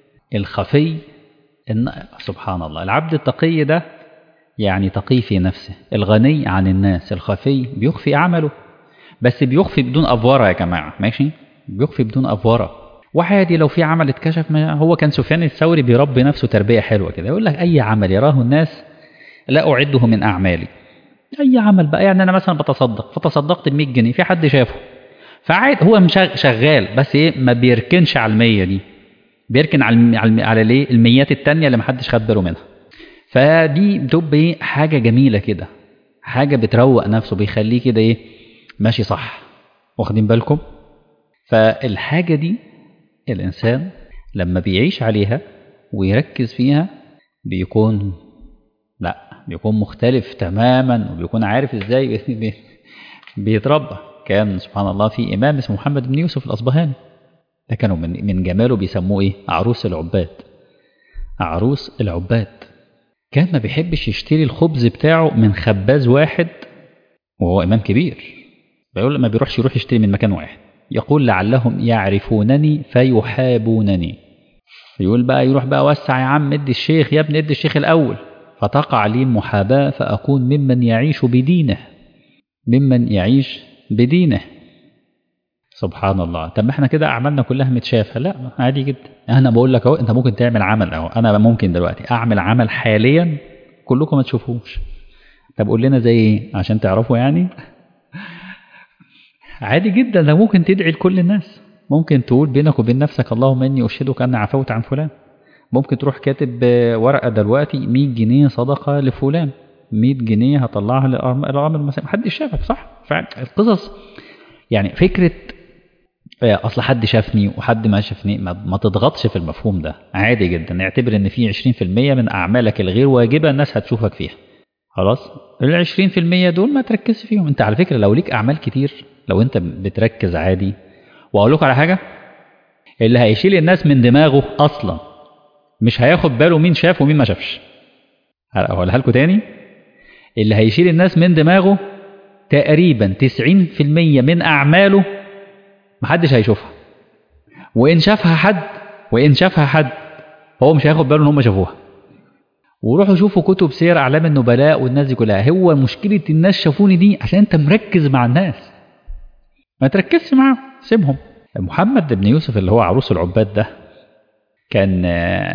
الخفي إن سبحان الله العبد التقي ده يعني تقي في نفسه الغني عن الناس الخفي بيخفي عمله بس بيخفي بدون افوره يا جماعه ماشي بيخفي بدون افوره وعادي لو في عمل اتكشف ما هو كان سفيان الثوري بيربي نفسه تربيه حلوه كده يقول لك اي عمل يراه الناس لا اعده من اعمالي اي عمل بقى يعني انا مثلا بتصدق فتصدقت ب 100 جنيه في حد شافه فعاد هو مش شغال بس ايه ما بيركنش على المية دي بيركن على على على الايه الميات التانية اللي ما حدش خد باله منها فدي بتبقى ايه حاجه جميله كده حاجه بتروق نفسه بيخليه كده ايه ماشي صح واخدين بالكم فالحاجه دي الإنسان لما بيعيش عليها ويركز فيها بيكون لا بيكون مختلف تماما وبيكون عارف ازاي بيتربى كان سبحان الله في إمام اسمه محمد بن يوسف الأصبهاني ده كانوا من من جماله بيسموه إيه عروس العباد عروس العباد كان ما بيحبش يشتري الخبز بتاعه من خباز واحد وهو إمام كبير بيقول ما بيروحش يروح يشتري من مكان واحد يقول لعلهم يعرفونني فيحابونني يقول بقى يروح بقى وسع يا عم ادي الشيخ يا ابني ادي الشيخ الأول فتقع لي المحاباة فأكون ممن يعيش بدينه ممن يعيش بدينه سبحان الله طب ما احنا كده اعمالنا كلها متشافه لا عادي جدا انا بقول لك اهو انت ممكن تعمل عمل اهو انا ممكن دلوقتي اعمل عمل حاليا كلكم ما تشوفوش طب قول لنا زي ايه عشان تعرفوا يعني عادي جدا ده ممكن تدعي لكل الناس ممكن تقول بينك وبين نفسك اللهم اني اشهدك اني عفوت عن فلان ممكن تروح كاتب ورقه دلوقتي 100 جنيه صدقه لفلان 100 جنيه هطلعها للارامل المساكين محدش شافك صح فالقصص يعني فكره اصل حد شافني وحد ما شافني ما, ما تضغطش في المفهوم ده عادي جدا اعتبر ان في 20% من اعمالك الغير واجبه الناس هتشوفك فيها خلاص ال 20% دول ما تركزش فيهم انت على فكره لو ليك اعمال كتير لو انت بتركز عادي واقول لكم على حاجه اللي هيشيل الناس من دماغه اصلا مش هياخد باله مين شاف ومين ما شافش هقولها لكم تاني اللي هيشيل الناس من دماغه تقريبا 90% من اعماله محدش هيشوفها وإن شافها حد وإن شافها حد هو مش هياخد باله إن هم شافوها وروحوا شوفوا كتب سير أعلام النبلاء والناس دي كلها هو مشكلة الناس شافوني دي عشان أنت مركز مع الناس ما تركزش معاهم سيبهم محمد بن يوسف اللي هو عروس العباد ده كان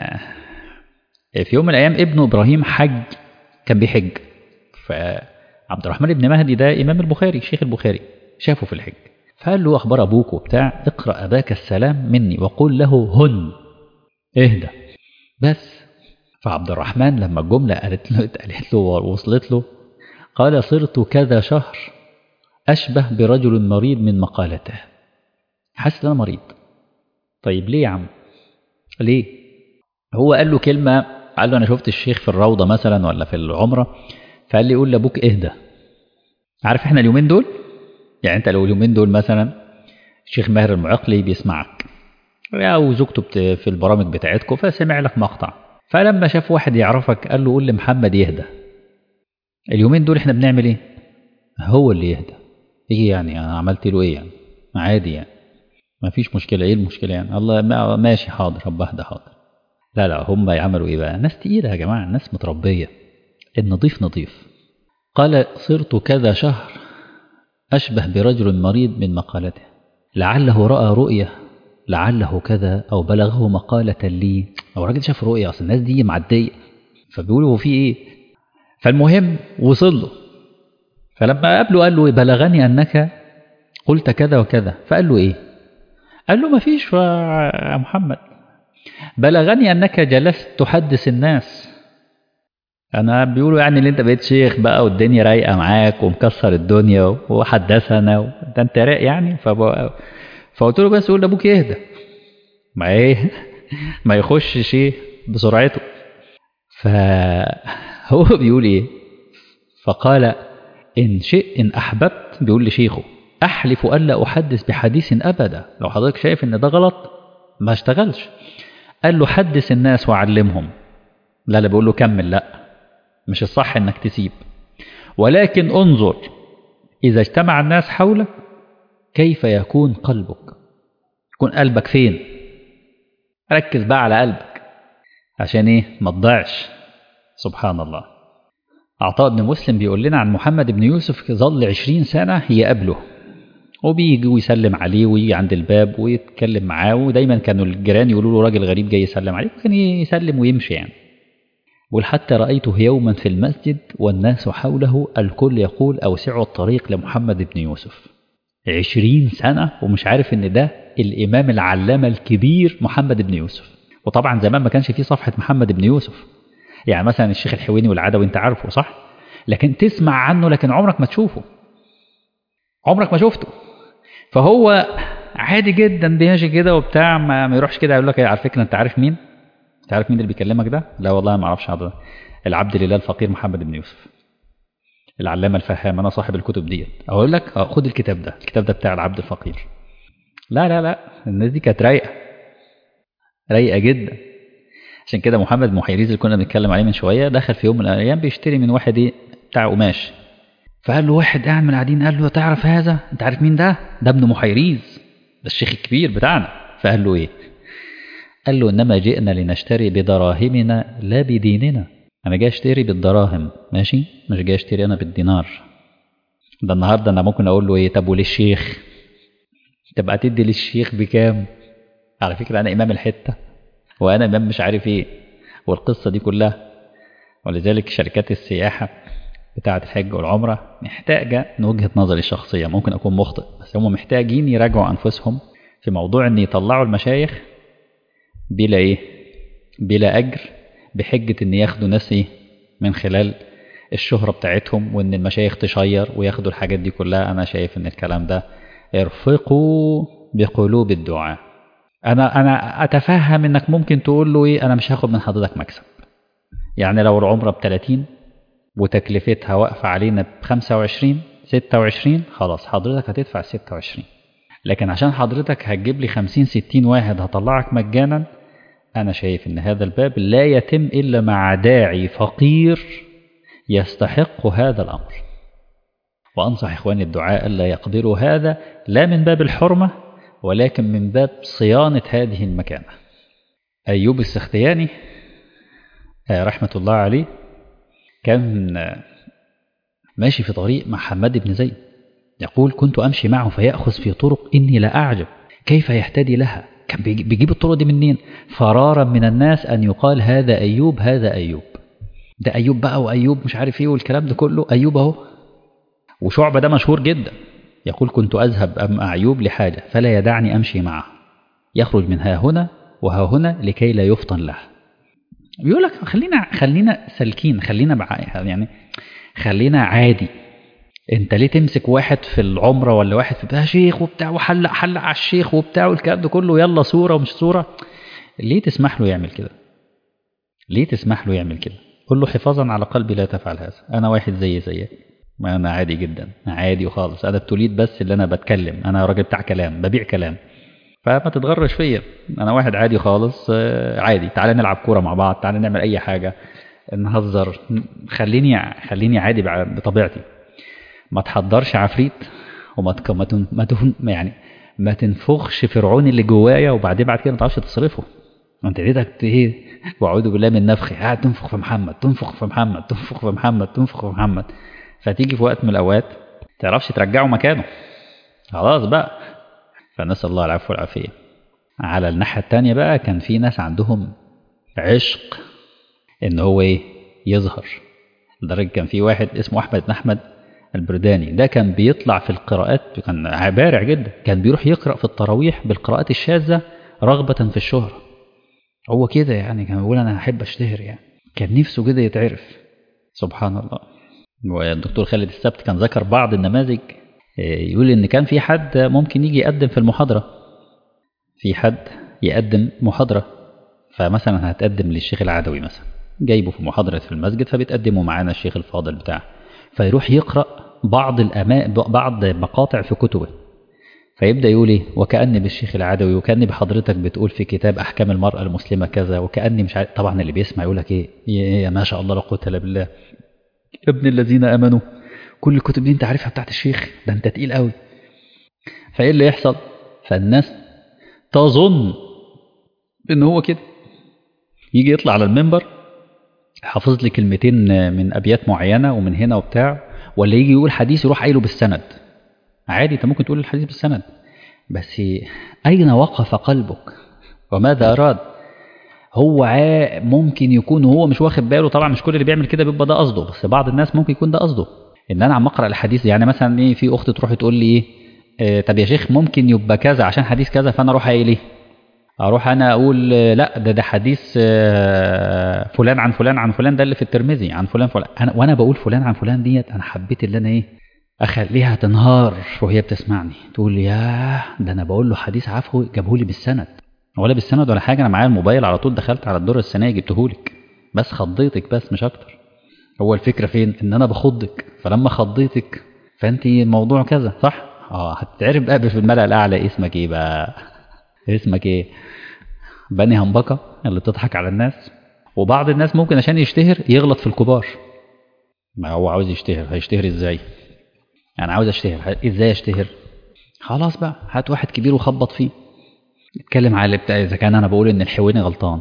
في يوم من الأيام ابنه إبراهيم حج كان بيحج فعبد الرحمن بن مهدي ده إمام البخاري شيخ البخاري شافه في الحج فقال له أخبار أبوك وبتاع اقرأ أباك السلام مني وقول له هن اهدى بس فعبد الرحمن لما الجملة قالت له قالت له وصلت له قال صرت كذا شهر أشبه برجل مريض من مقالته حاسس أنا مريض طيب ليه يا عم ليه هو قال له كلمة قال له أنا شفت الشيخ في الروضة مثلا ولا في العمرة فقال لي قول لأبوك اهدى عارف احنا اليومين دول يعني انت لو اليومين دول مثلا الشيخ ماهر المعقلي بيسمعك او زوجته في البرامج بتاعتكم فسمع لك مقطع فلما شاف واحد يعرفك قال له قول لمحمد يهدى اليومين دول احنا بنعمل ايه هو اللي يهدى ايه يعني انا عملت له ايه يعني عادي يعني ما فيش مشكله ايه المشكله يعني الله ماشي حاضر رب اهدى حاضر لا لا هم يعملوا ايه بقى ناس تقيله يا جماعه ناس متربيه النظيف نظيف قال صرت كذا شهر أشبه برجل مريض من مقالته لعله رأى رؤية لعله كذا أو بلغه مقالة لي أو راجل شاف رؤية أصل الناس دي معدية فبيقولوا هو في إيه فالمهم وصل له فلما قابله قال له بلغني أنك قلت كذا وكذا فقال له إيه قال له ما فيش يا محمد بلغني أنك جلست تحدث الناس انا بيقولوا يعني اللي انت بقيت شيخ بقى والدنيا رايقه معاك ومكسر الدنيا وحدثنا و... ده انت رايق يعني فب... فقلت له بس قول لابوك يهدى ما ايه ما يخشش ايه بسرعته فهو بيقول ايه فقال ان شئ ان احببت بيقول لشيخه احلف الا احدث بحديث ابدا لو حضرتك شايف ان ده غلط ما اشتغلش قال له حدث الناس وعلمهم لا لا بيقول له كمل لا مش الصح انك تسيب ولكن انظر اذا اجتمع الناس حولك كيف يكون قلبك يكون قلبك فين ركز بقى على قلبك عشان ايه ما تضيعش سبحان الله عطاء بن مسلم بيقول لنا عن محمد بن يوسف ظل عشرين سنة يقابله وبيجي ويسلم عليه ويجي عند الباب ويتكلم معاه ودايما كانوا الجيران يقولوا له راجل غريب جاي يسلم عليه وكان يسلم ويمشي يعني بل حتى رأيته يوما في المسجد والناس حوله الكل يقول أوسعوا الطريق لمحمد بن يوسف عشرين سنة ومش عارف إن ده الإمام العلامة الكبير محمد بن يوسف وطبعا زمان ما كانش فيه صفحة محمد بن يوسف يعني مثلا الشيخ الحويني والعدوي انت عارفه صح لكن تسمع عنه لكن عمرك ما تشوفه عمرك ما شفته فهو عادي جدا بيمشي كده وبتاع ما, ما يروحش كده يقول لك على فكره انت عارف مين انت عارف مين اللي بيكلمك ده لا والله ما اعرفش حضرتك العبد لله الفقير محمد بن يوسف العلامه الفهام انا صاحب الكتب ديت اقول لك خد الكتاب ده الكتاب ده بتاع العبد الفقير لا لا لا الناس دي كانت رايقه رايقه جدا عشان كده محمد محيريز اللي كنا بنتكلم عليه من شويه دخل في يوم من الايام بيشتري من واحد ايه بتاع قماش فقال له واحد قاعد من القاعدين قال له تعرف هذا انت عارف مين ده ده ابن محيريز ده الشيخ الكبير بتاعنا فقال له ايه قال له انما جئنا لنشتري بدراهمنا لا بديننا انا جاي اشتري بالدراهم ماشي مش جاي اشتري انا بالدينار ده النهارده انا ممكن اقول له ايه طب وللشيخ تبقى تدي للشيخ بكام على فكره انا امام الحته وانا امام مش عارف ايه والقصه دي كلها ولذلك شركات السياحه بتاعه الحج والعمره محتاجه من وجهه نظري الشخصيه ممكن اكون مخطئ بس هم محتاجين يراجعوا انفسهم في موضوع ان يطلعوا المشايخ بلا ايه بلا اجر بحجه ان ياخدوا ناس ايه من خلال الشهره بتاعتهم وان المشايخ تشير وياخدوا الحاجات دي كلها انا شايف ان الكلام ده ارفقوا بقلوب الدعاء انا انا اتفهم انك ممكن تقول له ايه انا مش هاخد من حضرتك مكسب يعني لو العمره ب 30 وتكلفتها واقفه علينا ب 25 26 خلاص حضرتك هتدفع 26 لكن عشان حضرتك هتجيب لي 50 60 واحد هطلعك مجانا انا شايف ان هذا الباب لا يتم الا مع داعي فقير يستحق هذا الامر وانصح اخواني الدعاء الا يقدروا هذا لا من باب الحرمه ولكن من باب صيانه هذه المكانه ايوب السختياني رحمه الله عليه كان ماشي في طريق مع حماد بن زيد يقول كنت أمشي معه فيأخذ في طرق إني لأعجب كيف يهتدي لها كان بيجيب الطرق دي منين فرارا من الناس أن يقال هذا أيوب هذا أيوب ده أيوب بقى وأيوب مش عارف إيه والكلام ده كله أيوب أهو وشعبة ده مشهور جدا يقول كنت أذهب مع أيوب لحاجة فلا يدعني أمشي معه يخرج من ها هنا وها هنا لكي لا يفطن له بيقول لك خلينا خلينا سالكين خلينا بع... يعني خلينا عادي انت ليه تمسك واحد في العمره ولا واحد في بتاع شيخ وبتاع وحلق حلق على الشيخ وبتاع والكلام ده كله يلا صوره ومش صوره ليه تسمح له يعمل كده ليه تسمح له يعمل كده قول له حفاظا على قلبي لا تفعل هذا انا واحد زي زيك ما انا عادي جدا عادي وخالص انا ابتليت بس اللي انا بتكلم انا راجل بتاع كلام ببيع كلام فما تتغرش فيا انا واحد عادي خالص عادي تعالى نلعب كوره مع بعض تعالى نعمل اي حاجه نهزر خليني خليني عادي بطبيعتي ما تحضرش عفريت وما تك... ما, تن... ما تن... يعني ما تنفخش فرعون اللي جوايا وبعدين بعد كده ما تعرفش تصرفه انت ايدك ايه واعوذ بالله من نفخي قاعد تنفخ في محمد تنفخ في محمد تنفخ في محمد تنفخ في محمد فتيجي في وقت من الاوقات ما تعرفش ترجعه مكانه خلاص بقى فنسال الله العفو والعافيه على الناحيه الثانيه بقى كان في ناس عندهم عشق ان هو ايه يظهر لدرجه كان في واحد اسمه احمد بن احمد البرداني ده كان بيطلع في القراءات كان بارع جدا كان بيروح يقرا في التراويح بالقراءات الشاذه رغبه في الشهره هو كده يعني كان بيقول انا احب اشتهر يعني كان نفسه كده يتعرف سبحان الله والدكتور خالد السبت كان ذكر بعض النماذج يقول ان كان في حد ممكن يجي يقدم في المحاضره في حد يقدم محاضره فمثلا هتقدم للشيخ العدوي مثلا جايبه في محاضره في المسجد فبتقدمه معانا الشيخ الفاضل بتاعه فيروح يقرا بعض الأماء بعض مقاطع في كتبه فيبدا يقول ايه وكاني بالشيخ العدوي وكاني بحضرتك بتقول في كتاب احكام المراه المسلمه كذا وكاني مش عارف طبعا اللي بيسمع يقول لك ايه يا ما شاء الله لا قوه الا بالله ابن الذين امنوا كل الكتب دي انت عارفها بتاعت الشيخ ده انت تقيل قوي فايه اللي يحصل فالناس تظن ان هو كده يجي يطلع على المنبر حافظ لي كلمتين من ابيات معينه ومن هنا وبتاع ولا يجي يقول حديث يروح قايله بالسند عادي انت ممكن تقول الحديث بالسند بس اين وقف قلبك وماذا اراد هو عا ممكن يكون هو مش واخد باله طبعا مش كل اللي بيعمل كده بيبقى ده قصده بس بعض الناس ممكن يكون ده قصده ان انا عم اقرا الحديث يعني مثلا ايه في اخت تروح تقول لي ايه طب يا شيخ ممكن يبقى كذا عشان حديث كذا فانا اروح قايل ايه اروح انا اقول لا ده ده حديث فلان عن فلان عن فلان ده اللي في الترمذي عن فلان فلان أنا وانا بقول فلان عن فلان ديت انا حبيت اللي انا ايه اخليها تنهار وهي بتسمعني تقول يا ده انا بقول له حديث عفو جابه لي بالسند ولا بالسند ولا حاجه انا معايا الموبايل على طول دخلت على الدور الثانيه جبته لك بس خضيتك بس مش اكتر هو الفكره فين ان انا بخضك فلما خضيتك فانت الموضوع كذا صح اه هتتعرف بقى في الملأ الاعلى اسمك ايه بقى اسمك ايه بني همبكه اللي بتضحك على الناس وبعض الناس ممكن عشان يشتهر يغلط في الكبار ما هو عاوز يشتهر هيشتهر ازاي انا عاوز اشتهر ازاي اشتهر خلاص بقى هات واحد كبير وخبط فيه اتكلم على اللي بتاع اذا كان انا بقول ان الحويني غلطان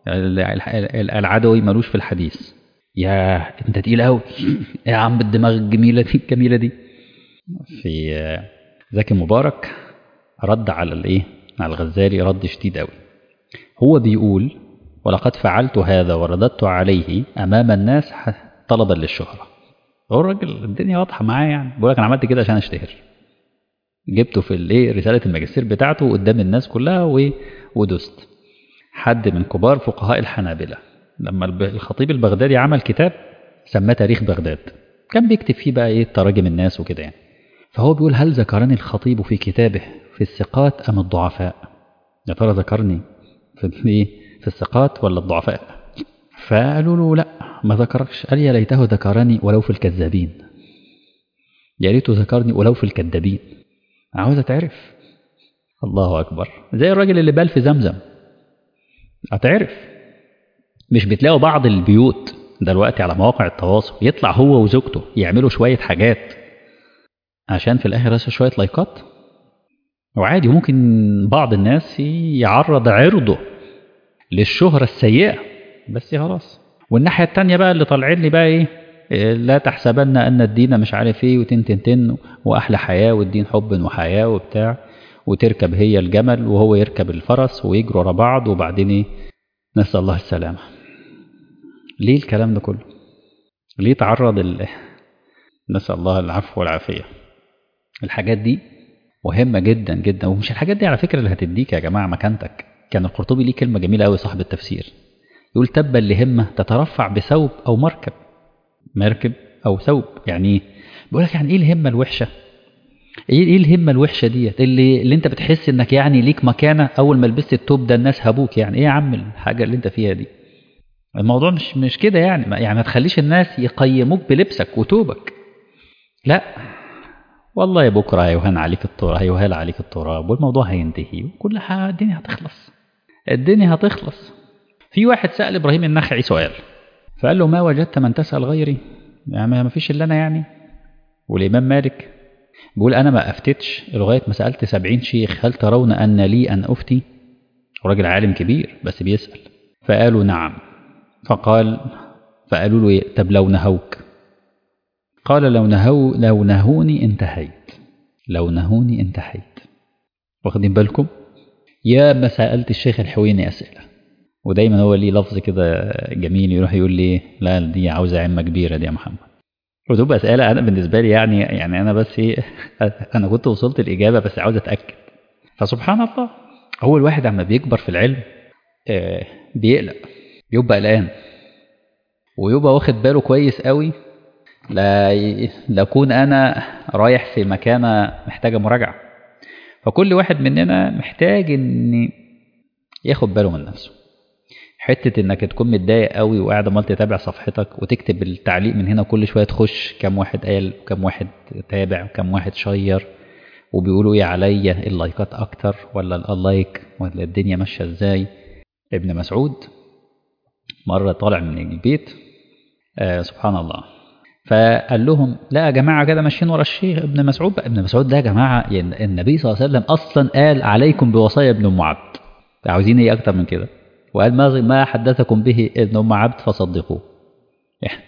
العدوي ملوش في الحديث يا انت تقيل قوي يا عم بالدماغ الجميله دي الجميله دي في زكي مبارك رد على الايه على الغزالي رد شديد قوي هو بيقول ولقد فعلت هذا ورددت عليه امام الناس طلبا للشهره هو الراجل الدنيا واضحه معاه يعني بيقول لك انا عملت كده عشان اشتهر جبته في الايه رساله الماجستير بتاعته قدام الناس كلها و... ودست حد من كبار فقهاء الحنابلة لما الخطيب البغدادي عمل كتاب سماه تاريخ بغداد كان بيكتب فيه بقى ايه تراجم الناس وكده يعني فهو بيقول هل ذكرني الخطيب في كتابه في الثقات ام الضعفاء يا ترى ذكرني في ايه في الثقات ولا الضعفاء فقالوا له لا ما ذكركش قال يا ليته ذكرني ولو في الكذابين يا ريته ذكرني ولو في الكذابين عاوز اتعرف الله اكبر زي الراجل اللي بال في زمزم هتعرف مش بتلاقوا بعض البيوت دلوقتي على مواقع التواصل يطلع هو وزوجته يعملوا شوية حاجات عشان في الآخر يصل شوية لايكات وعادي ممكن بعض الناس يعرض عرضه للشهرة السيئة بس خلاص والناحية التانية بقى اللي طالعين لي بقى ايه لا تحسبن أن الدين مش عارف ايه وتن تن تن وأحلى حياة والدين حب وحياة وبتاع وتركب هي الجمل وهو يركب الفرس ويجروا ورا بعض وبعدين ايه نسأل الله السلامة ليه الكلام ده كله ليه تعرض ال... نسأل الله العفو والعافية الحاجات دي مهمة جدا جدا ومش الحاجات دي على فكرة اللي هتديك يا جماعة مكانتك كان القرطبي ليه كلمة جميلة قوي صاحب التفسير يقول تبا لهمة تترفع بثوب أو مركب مركب أو ثوب يعني بيقول لك يعني إيه الهمة الوحشة ايه ايه الهمه الوحشه ديت اللي اللي انت بتحس انك يعني ليك مكانه اول ما لبست التوب ده الناس هابوك يعني ايه يا عم الحاجه اللي انت فيها دي الموضوع مش مش كده يعني يعني ما تخليش الناس يقيموك بلبسك وتوبك لا والله يا بكره هيوهان عليك التراب هيوهال عليك التراب والموضوع هينتهي وكل حاجه الدنيا هتخلص الدنيا هتخلص في واحد سال ابراهيم النخعي سؤال فقال له ما وجدت من تسال غيري يعني ما فيش الا انا يعني والامام مالك بيقول أنا ما أفتتش لغاية ما سألت سبعين شيخ هل ترون أن لي أن أفتي راجل عالم كبير بس بيسأل فقالوا نعم فقال فقالوا له طب لو نهوك قال لو نهو لو نهوني انتهيت لو نهوني انتهيت واخدين بالكم يا ما سألت الشيخ الحويني أسئلة ودايما هو ليه لفظ كده جميل يروح يقول لي لا دي عاوزة عمة كبيرة دي يا محمد وتبقى اسئله انا بالنسبه لي يعني يعني انا بس ايه انا كنت وصلت الاجابه بس عاوز اتاكد فسبحان الله هو الواحد عما بيكبر في العلم آه بيقلق بيبقى قلقان ويبقى واخد باله كويس قوي لا لاكون انا رايح في مكانه محتاجه مراجعه فكل واحد مننا محتاج ان ياخد باله من نفسه حته انك تكون متضايق قوي وقاعد عمال تتابع صفحتك وتكتب التعليق من هنا كل شويه تخش كم واحد قال وكم واحد تابع وكم واحد شير وبيقولوا ايه عليا اللايكات اكتر ولا اللايك ولا الدنيا ماشيه ازاي ابن مسعود مره طالع من البيت آه سبحان الله فقال لهم لا يا جماعه كده ماشيين ورا الشيخ ابن مسعود بقى ابن مسعود ده يا جماعه يعني النبي صلى الله عليه وسلم اصلا قال عليكم بوصايا ابن ام عبد عاوزين ايه اكتر من كده وقال ما ما حدثكم به ابن ام عبد فصدقوه يعني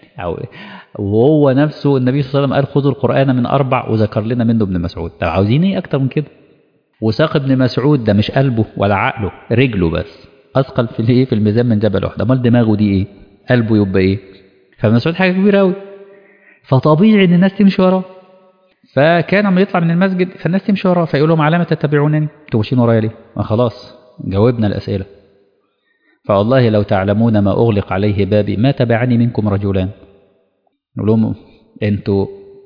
وهو نفسه النبي صلى الله عليه وسلم قال خذوا القران من اربع وذكر لنا منه ابن مسعود طب عاوزين ايه اكتر من كده وساق ابن مسعود ده مش قلبه ولا عقله رجله بس اثقل في الايه في الميزان من جبل احد امال دماغه دي ايه قلبه يبقى ايه فمسعود حاجه كبيره قوي فطبيعي ان الناس تمشي وراه فكان لما يطلع من المسجد فالناس تمشي وراه فيقول لهم علامه تتبعونني انتوا ماشيين ورايا ليه؟ ما خلاص جاوبنا الاسئله فوالله لو تعلمون ما أغلق عليه بابي ما تبعني منكم رجلان نقول لهم انتوا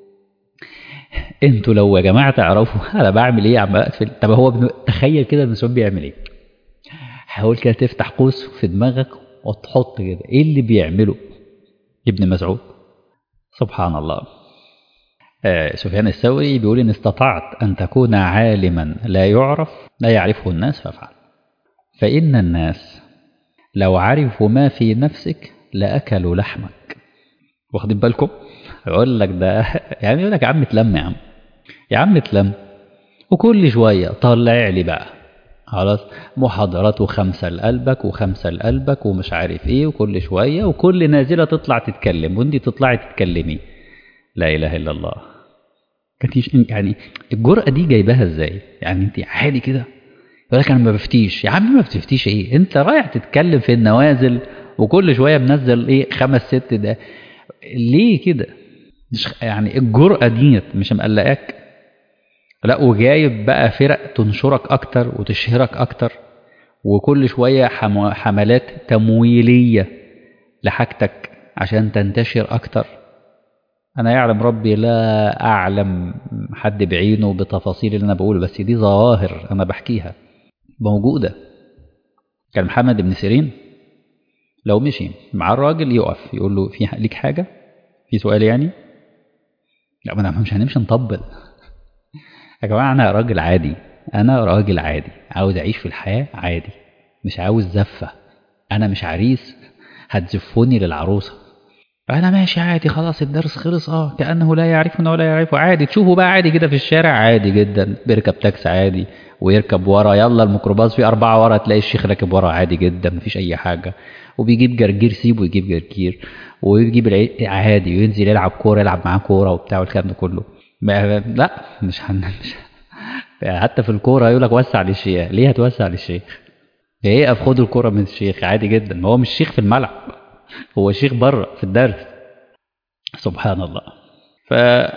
انتوا لو يا جماعة تعرفوا انا بعمل ايه عم اقفل طب هو بن... تخيل كده ابن مسعود بيعمل ايه حاول كده تفتح قوس في دماغك وتحط كده ايه اللي بيعمله ابن مسعود سبحان الله آه سفيان الثوري بيقول ان استطعت ان تكون عالما لا يعرف لا يعرفه الناس فافعل فان الناس لو عرفوا ما في نفسك لأكلوا لحمك واخدين بالكم يقول لك ده يعني يقول لك يا عم اتلم يا عم يا عم اتلم وكل شوية طلع لي بقى خلاص محاضرات وخمسة لقلبك وخمسة لقلبك ومش عارف ايه وكل شوية وكل نازلة تطلع تتكلم وانت تطلعي تتكلمي لا إله إلا الله كانت يعني الجرأة دي جايباها ازاي يعني انت عادي كده يقول لك انا ما بفتيش يا عم ما بتفتيش ايه انت رايح تتكلم في النوازل وكل شويه منزل ايه خمس ست ده ليه كده مش يعني الجرأة ديت مش مقلقاك لا وجايب بقى فرق تنشرك اكتر وتشهرك اكتر وكل شويه حم- حملات تمويليه لحاجتك عشان تنتشر اكتر انا يعلم ربي لا اعلم حد بعينه بتفاصيل اللي انا بقوله بس دي ظواهر انا بحكيها موجوده كان محمد بن سيرين لو مشي مع الراجل يقف يقول له في ليك حاجه في سؤال يعني لا ما أنا مش هنمشي نطبل يا جماعه انا راجل عادي انا راجل عادي عاوز اعيش في الحياه عادي مش عاوز زفه انا مش عريس هتزفوني للعروسه انا ماشي عادي خلاص الدرس خلص اه كانه لا يعرفنا ولا يعرفه عادي تشوفه بقى عادي كده في الشارع عادي جدا بيركب تاكسي عادي ويركب ورا يلا الميكروباص فيه أربعة ورا تلاقي الشيخ راكب ورا عادي جدا مفيش أي حاجة وبيجيب جرجير سيبه يجيب جرجير ويجيب العي... عادي وينزل يلعب كورة يلعب معاه كورة وبتاع والكلام ده كله ما... لا مش هن... مش حتى في الكورة يقول لك وسع للشيخ ليه هتوسع للشيخ؟ ايه خد الكورة من الشيخ عادي جدا ما هو مش شيخ في الملعب هو شيخ بره في الدرس سبحان الله ف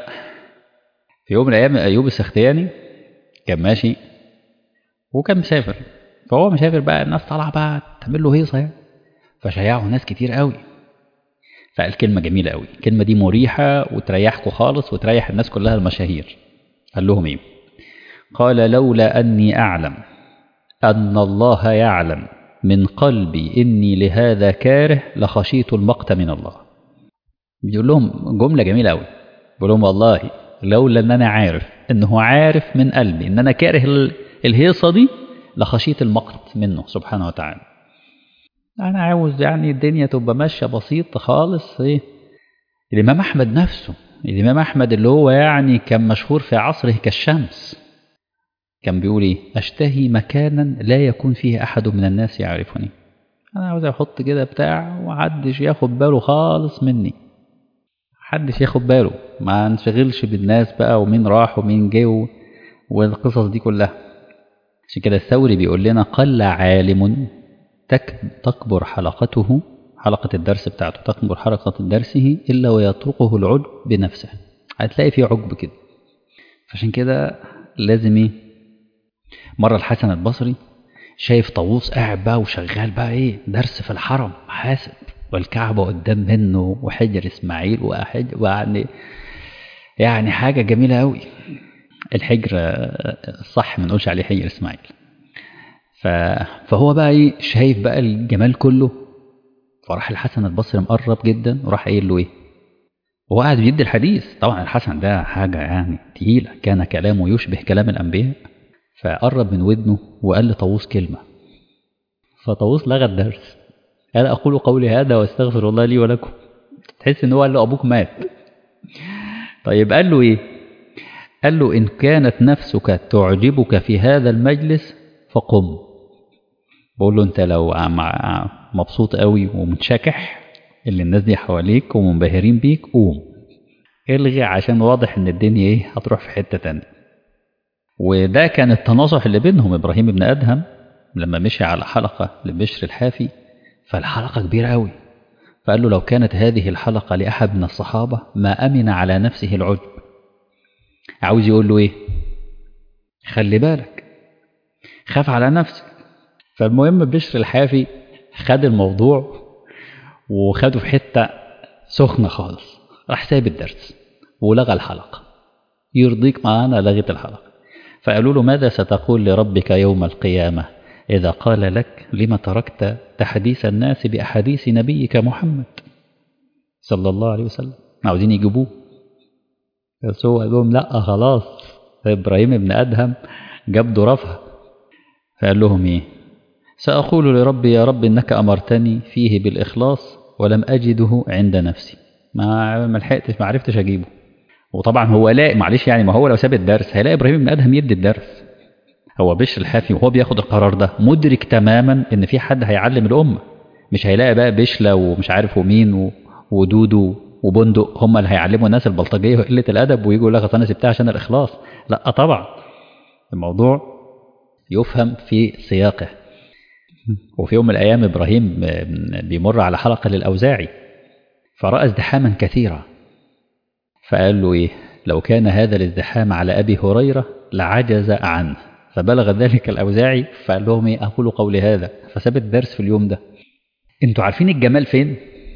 في يوم من الايام ايوب السختياني كان ماشي وكان مسافر فهو مسافر بقى الناس طالعه بقى تعمل له هيصه يعني فشيعوا ناس كتير قوي فقال كلمه جميله قوي الكلمه دي مريحه وتريحكم خالص وتريح الناس كلها المشاهير قال لهم ايه قال لولا اني اعلم ان الله يعلم من قلبي اني لهذا كاره لخشيت المقت من الله بيقول لهم جمله جميله قوي بيقول لهم والله لولا ان انا عارف انه عارف من قلبي ان انا كاره ال- الهيصه دي لخشيت المقت منه سبحانه وتعالى انا عاوز يعني الدنيا تبقى ماشيه بسيطه خالص ايه الامام احمد نفسه الامام احمد اللي هو يعني كان مشهور في عصره كالشمس كان بيقول ايه اشتهي مكانا لا يكون فيه احد من الناس يعرفني انا عاوز احط كده بتاع ومحدش ياخد باله خالص مني محدش ياخد باله ما نشغلش بالناس بقى ومين راح ومين جه و- والقصص دي كلها عشان كده الثوري بيقول لنا قل عالم تك تكبر حلقته حلقة الدرس بتاعته تكبر حلقة درسه إلا ويطرقه العجب بنفسه هتلاقي فيه عجب كده فعشان كده لازم ايه مرة الحسن البصري شايف طاووس قاعد بقى وشغال بقى ايه درس في الحرم حاسب والكعبة قدام منه وحجر اسماعيل وحجر يعني يعني حاجة جميلة قوي الحجر آه، الصح ما نقولش عليه حجر اسماعيل ف... فهو بقى ايه شايف بقى الجمال كله فراح الحسن البصري مقرب جدا وراح قايل له ايه وهو قاعد بيدي الحديث طبعا الحسن ده حاجة يعني تقيلة كان كلامه يشبه كلام الأنبياء فقرب من ودنه وقال لطاووس كلمة فطاووس لغى الدرس قال أقول قولي هذا واستغفر الله لي ولكم تحس إن هو قال له أبوك مات طيب قال له إيه قال له إن كانت نفسك تعجبك في هذا المجلس فقم بقول له أنت لو مع- مبسوط قوي ومتشكح اللي الناس دي حواليك ومنبهرين بيك قوم الغي عشان واضح ان الدنيا ايه هتروح في حتة تانية وده كان التناصح اللي بينهم ابراهيم بن ادهم لما مشي على حلقة لبشر الحافي فالحلقة كبيرة قوي فقال له لو كانت هذه الحلقة لأحد من الصحابة ما أمن على نفسه العجب عاوز يقول له إيه خلي بالك خاف على نفسك فالمهم بشر الحافي خد الموضوع وخده في حتة سخنة خالص راح سايب الدرس ولغى الحلقة يرضيك معانا لغت الحلقة فقالوا له ماذا ستقول لربك يوم القيامة إذا قال لك لما تركت تحديث الناس بأحاديث نبيك محمد صلى الله عليه وسلم عاوزين يجيبوه بس هو قال لهم لا خلاص إبراهيم ابن أدهم جاب ضرافها فقال لهم إيه سأقول لربي يا رب إنك أمرتني فيه بالإخلاص ولم أجده عند نفسي ما ما لحقتش ما عرفتش أجيبه وطبعا هو لاقي معلش يعني ما هو لو ساب الدرس هيلاقي إبراهيم بن أدهم يدي الدرس هو بشر الحافي وهو بياخد القرار ده مدرك تماما إن في حد هيعلم الأمة مش هيلاقي بقى بشلة ومش عارف ومين و... ودودو وبندق هم اللي هيعلموا الناس البلطجية وقلة الأدب ويجوا يقول لك أنا سبتها عشان الإخلاص لا طبعا الموضوع يفهم في سياقه وفي يوم من الأيام إبراهيم بيمر على حلقة للأوزاعي فرأى ازدحاما كثيرا فقال له إيه لو كان هذا الازدحام على أبي هريرة لعجز عنه فبلغ ذلك الأوزاعي فقال لهم إيه أقول قولي هذا فساب الدرس في اليوم ده انتوا عارفين الجمال فين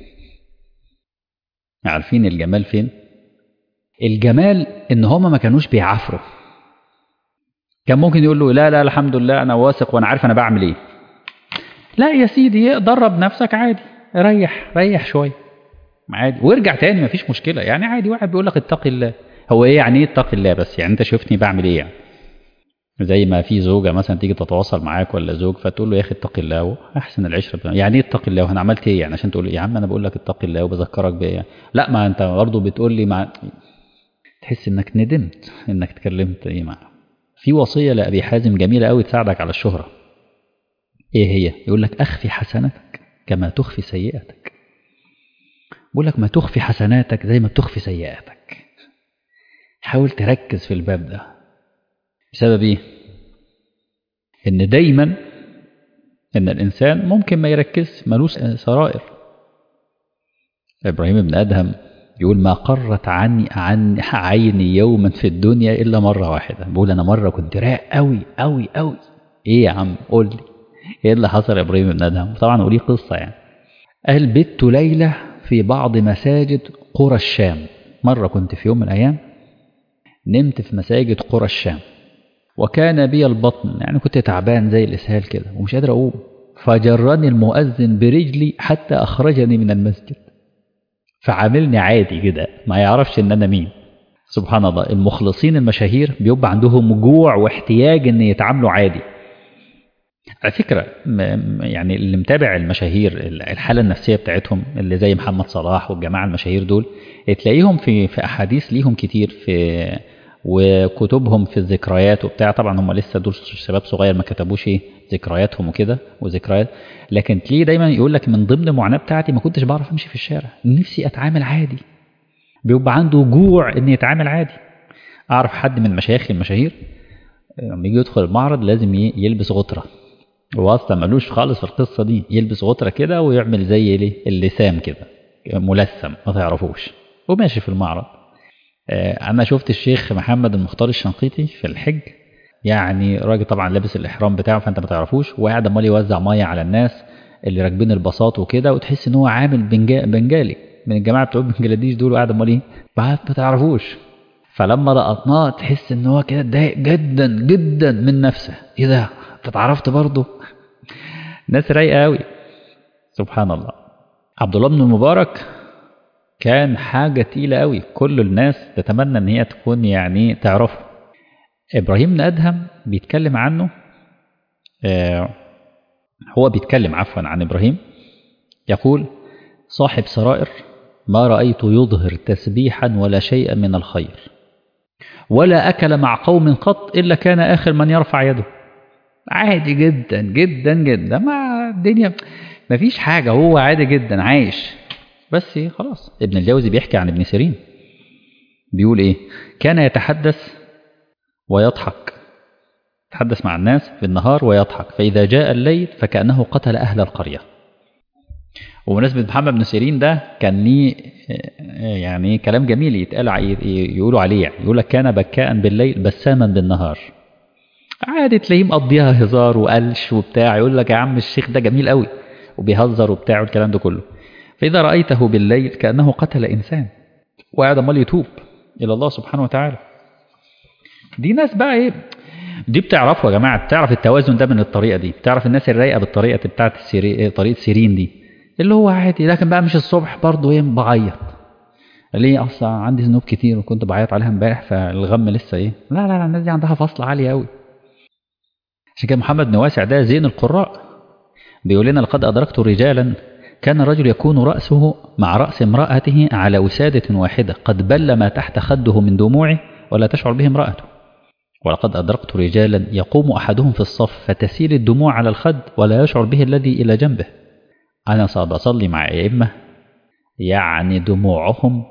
عارفين الجمال فين الجمال ان هما ما كانوش بيعافروا كان ممكن يقول له لا لا الحمد لله انا واثق وانا عارف انا بعمل ايه لا يا سيدي درب نفسك عادي ريح ريح شويه عادي وارجع تاني مفيش مشكله يعني عادي واحد بيقول لك اتقي الله هو ايه يعني ايه اتقي الله بس يعني انت شفتني بعمل ايه يعني زي ما في زوجه مثلا تيجي تتواصل معاك ولا زوج فتقول له يا اخي اتقي الله واحسن العشره يعني ايه اتقي الله وانا عملت ايه يعني عشان تقول يا عم انا بقول لك اتقي الله وبذكرك بايه لا ما انت برضه بتقول لي مع تحس انك ندمت انك اتكلمت ايه معاه في وصيه لابي حازم جميله قوي تساعدك على الشهره ايه هي يقول لك اخفي حسناتك كما تخفي سيئاتك بيقول لك ما تخفي حسناتك زي ما بتخفي سيئاتك حاول تركز في الباب ده بسبب ايه ان دايما ان الانسان ممكن ما يركز ملوش سرائر ابراهيم بن ادهم يقول ما قرت عني عن عيني يوما في الدنيا الا مره واحده بقول انا مره كنت رايق قوي قوي قوي ايه يا عم قول لي ايه اللي حصل يا ابراهيم بن ادهم طبعا وليه قصه يعني قال بت ليله في بعض مساجد قرى الشام مره كنت في يوم من الايام نمت في مساجد قرى الشام وكان بي البطن يعني كنت تعبان زي الإسهال كده ومش قادر أقوم فجرني المؤذن برجلي حتى أخرجني من المسجد فعاملني عادي كده ما يعرفش إن أنا مين سبحان الله المخلصين المشاهير بيبقى عندهم جوع واحتياج إن يتعاملوا عادي على فكرة يعني اللي متابع المشاهير الحالة النفسية بتاعتهم اللي زي محمد صلاح والجماعة المشاهير دول تلاقيهم في في أحاديث ليهم كتير في وكتبهم في الذكريات وبتاع طبعا هم لسه دول شباب صغير ما كتبوش ايه ذكرياتهم وكده وذكريات لكن تلاقيه دايما يقول لك من ضمن المعاناه بتاعتي ما كنتش بعرف امشي في الشارع نفسي اتعامل عادي بيبقى عنده جوع ان يتعامل عادي اعرف حد من مشايخ المشاهير لما يجي يدخل المعرض لازم يلبس غطره هو اصلا ملوش خالص في القصه دي يلبس غطره كده ويعمل زي ايه اللسام كده ملثم ما تعرفوش وماشي في المعرض أنا شفت الشيخ محمد المختار الشنقيطي في الحج يعني راجل طبعا لابس الإحرام بتاعه فأنت ما تعرفوش وقاعد عمال يوزع مية على الناس اللي راكبين الباصات وكده وتحس إن هو عامل بنجا بنجالي من الجماعة بتوع بنجلاديش دول وقاعد عمال إيه ما تعرفوش فلما لقطناه تحس إن هو كده اتضايق جدا جدا من نفسه إيه ده أنت اتعرفت برضه ناس رايقة أوي سبحان الله عبد الله بن المبارك كان حاجة تقيلة قوي كل الناس تتمنى ان هي تكون يعني تعرفه ابراهيم بن ادهم بيتكلم عنه آه هو بيتكلم عفوا عن ابراهيم يقول صاحب سرائر ما رأيت يظهر تسبيحا ولا شيئا من الخير ولا أكل مع قوم قط إلا كان آخر من يرفع يده عادي جدا جدا جدا ما الدنيا ما فيش حاجة هو عادي جدا عايش بس خلاص ابن الجوزي بيحكي عن ابن سيرين بيقول ايه كان يتحدث ويضحك يتحدث مع الناس في النهار ويضحك فإذا جاء الليل فكأنه قتل أهل القرية وبمناسبة محمد بن سيرين ده كان ليه يعني كلام جميل يتقال يقولوا عليه يعني يقول لك كان بكاء بالليل بساما بالنهار عادي تلاقيه مقضيها هزار وقلش وبتاع يقول لك يا عم الشيخ ده جميل قوي وبيهزر وبتاع والكلام ده كله فإذا رأيته بالليل كأنه قتل إنسان وقاعد امال يتوب إلى الله سبحانه وتعالى دي ناس بقى إيه دي بتعرفوا يا جماعة بتعرف التوازن ده من الطريقة دي بتعرف الناس الرايقة بالطريقة بتاعت السيري... طريقة سيرين دي اللي هو عادي لكن بقى مش الصبح برضه ايه بعيط ليه اصلا عندي ذنوب كتير وكنت بعيط عليها امبارح فالغم لسه ايه لا لا لا الناس دي عندها فصل عالي قوي عشان كده محمد بن واسع ده زين القراء بيقول لنا لقد أدركت رجالا كان الرجل يكون رأسه مع رأس امرأته على وسادة واحدة قد بل ما تحت خده من دموعه ولا تشعر به امرأته ولقد أدركت رجالا يقوم أحدهم في الصف فتسيل الدموع على الخد ولا يشعر به الذي إلى جنبه أنا بصلي مع أئمة يعني دموعهم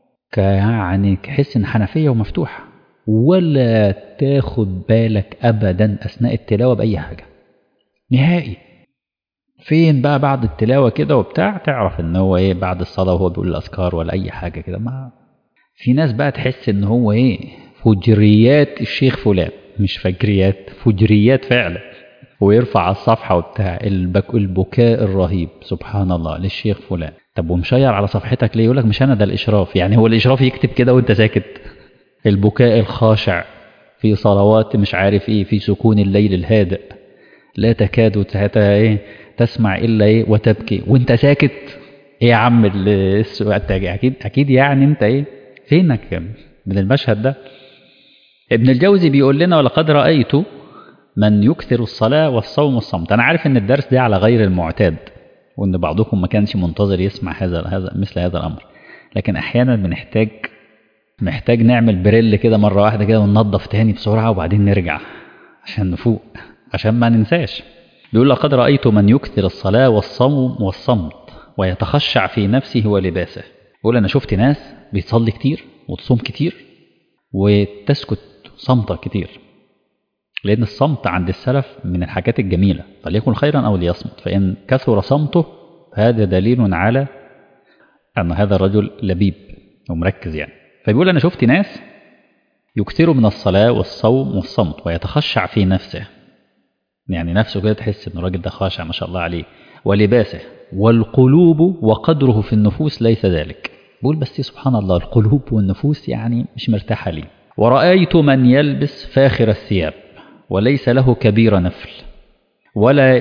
كيعني كحس إن حنفية ومفتوحة ولا تاخد بالك أبدا أثناء التلاوة بأي حاجة نهائي فين بقى بعد التلاوة كده وبتاع تعرف ان هو ايه بعد الصلاة وهو بيقول الأذكار ولا أي حاجة كده ما في ناس بقى تحس ان هو ايه فجريات الشيخ فلان مش فجريات فجريات فعلا ويرفع على الصفحة وبتاع البك البكاء الرهيب سبحان الله للشيخ فلان طب ومشير على صفحتك ليه يقول لك مش أنا ده الإشراف يعني هو الإشراف يكتب كده وأنت ساكت البكاء الخاشع في صلوات مش عارف ايه في سكون الليل الهادئ لا تكاد ايه تسمع الا ايه وتبكي وانت ساكت ايه يا عم السؤال اكيد اكيد يعني انت ايه فينك من المشهد ده ابن الجوزي بيقول لنا ولقد رايت من يكثر الصلاه والصوم والصمت انا عارف ان الدرس ده على غير المعتاد وان بعضكم ما كانش منتظر يسمع هذا هذا مثل هذا الامر لكن احيانا بنحتاج محتاج نعمل بريل كده مرة واحدة كده وننظف تاني بسرعة وبعدين نرجع عشان نفوق عشان ما ننساش بيقول لقد رأيت من يكثر الصلاة والصوم والصمت ويتخشع في نفسه ولباسه بيقول أنا شفت ناس بيصلي كتير وتصوم كتير وتسكت صمتة كتير لأن الصمت عند السلف من الحاجات الجميلة فليكن خيرا أو ليصمت فإن كثر صمته فهذا دليل على أن هذا الرجل لبيب ومركز يعني فبيقول أنا شفت ناس يكثروا من الصلاة والصوم والصمت ويتخشع في نفسه يعني نفسه كده تحس ان الراجل ده خاشع ما شاء الله عليه ولباسه والقلوب وقدره في النفوس ليس ذلك بقول بس سبحان الله القلوب والنفوس يعني مش مرتاحة لي ورأيت من يلبس فاخر الثياب وليس له كبير نفل ولا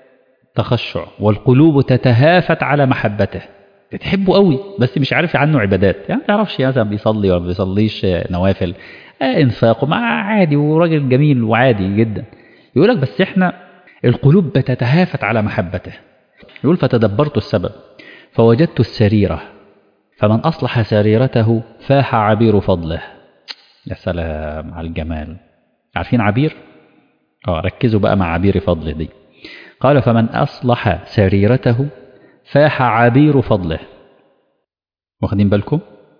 تخشع والقلوب تتهافت على محبته بتحبه قوي بس مش عارف عنه عبادات يعني ما تعرفش مثلا بيصلي ولا بيصليش نوافل آه انفاقه مع عادي وراجل جميل وعادي جدا يقول لك بس احنا القلوب بتتهافت على محبته يقول فتدبرت السبب فوجدت السريرة فمن أصلح سريرته فاح عبير فضله يا سلام على الجمال عارفين عبير؟ اه ركزوا بقى مع عبير فضله دي قال فمن أصلح سريرته فاح عبير فضله واخدين بالكم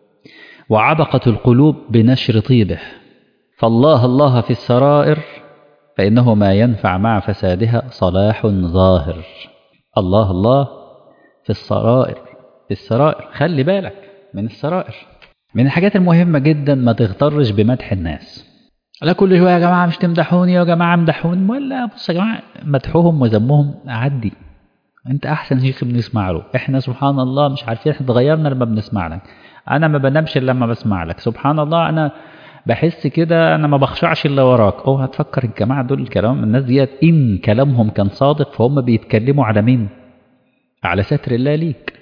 وعبقت القلوب بنشر طيبه فالله الله في السرائر فإنه ما ينفع مع فسادها صلاح ظاهر الله الله في السرائر في السرائر خلي بالك من السرائر من الحاجات المهمة جدا ما تغترش بمدح الناس لا كل شوية يا جماعة مش تمدحوني يا جماعة امدحوني ولا بص يا جماعة مدحهم وذمهم عدي انت احسن شيخ بنسمع له احنا سبحان الله مش عارفين احنا اتغيرنا لما بنسمع لك انا ما بنامش الا لما بسمع لك سبحان الله انا بحس كده انا ما بخشعش الا وراك اوه هتفكر الجماعه دول الكلام الناس ديت ان كلامهم كان صادق فهم بيتكلموا على مين على ستر الله ليك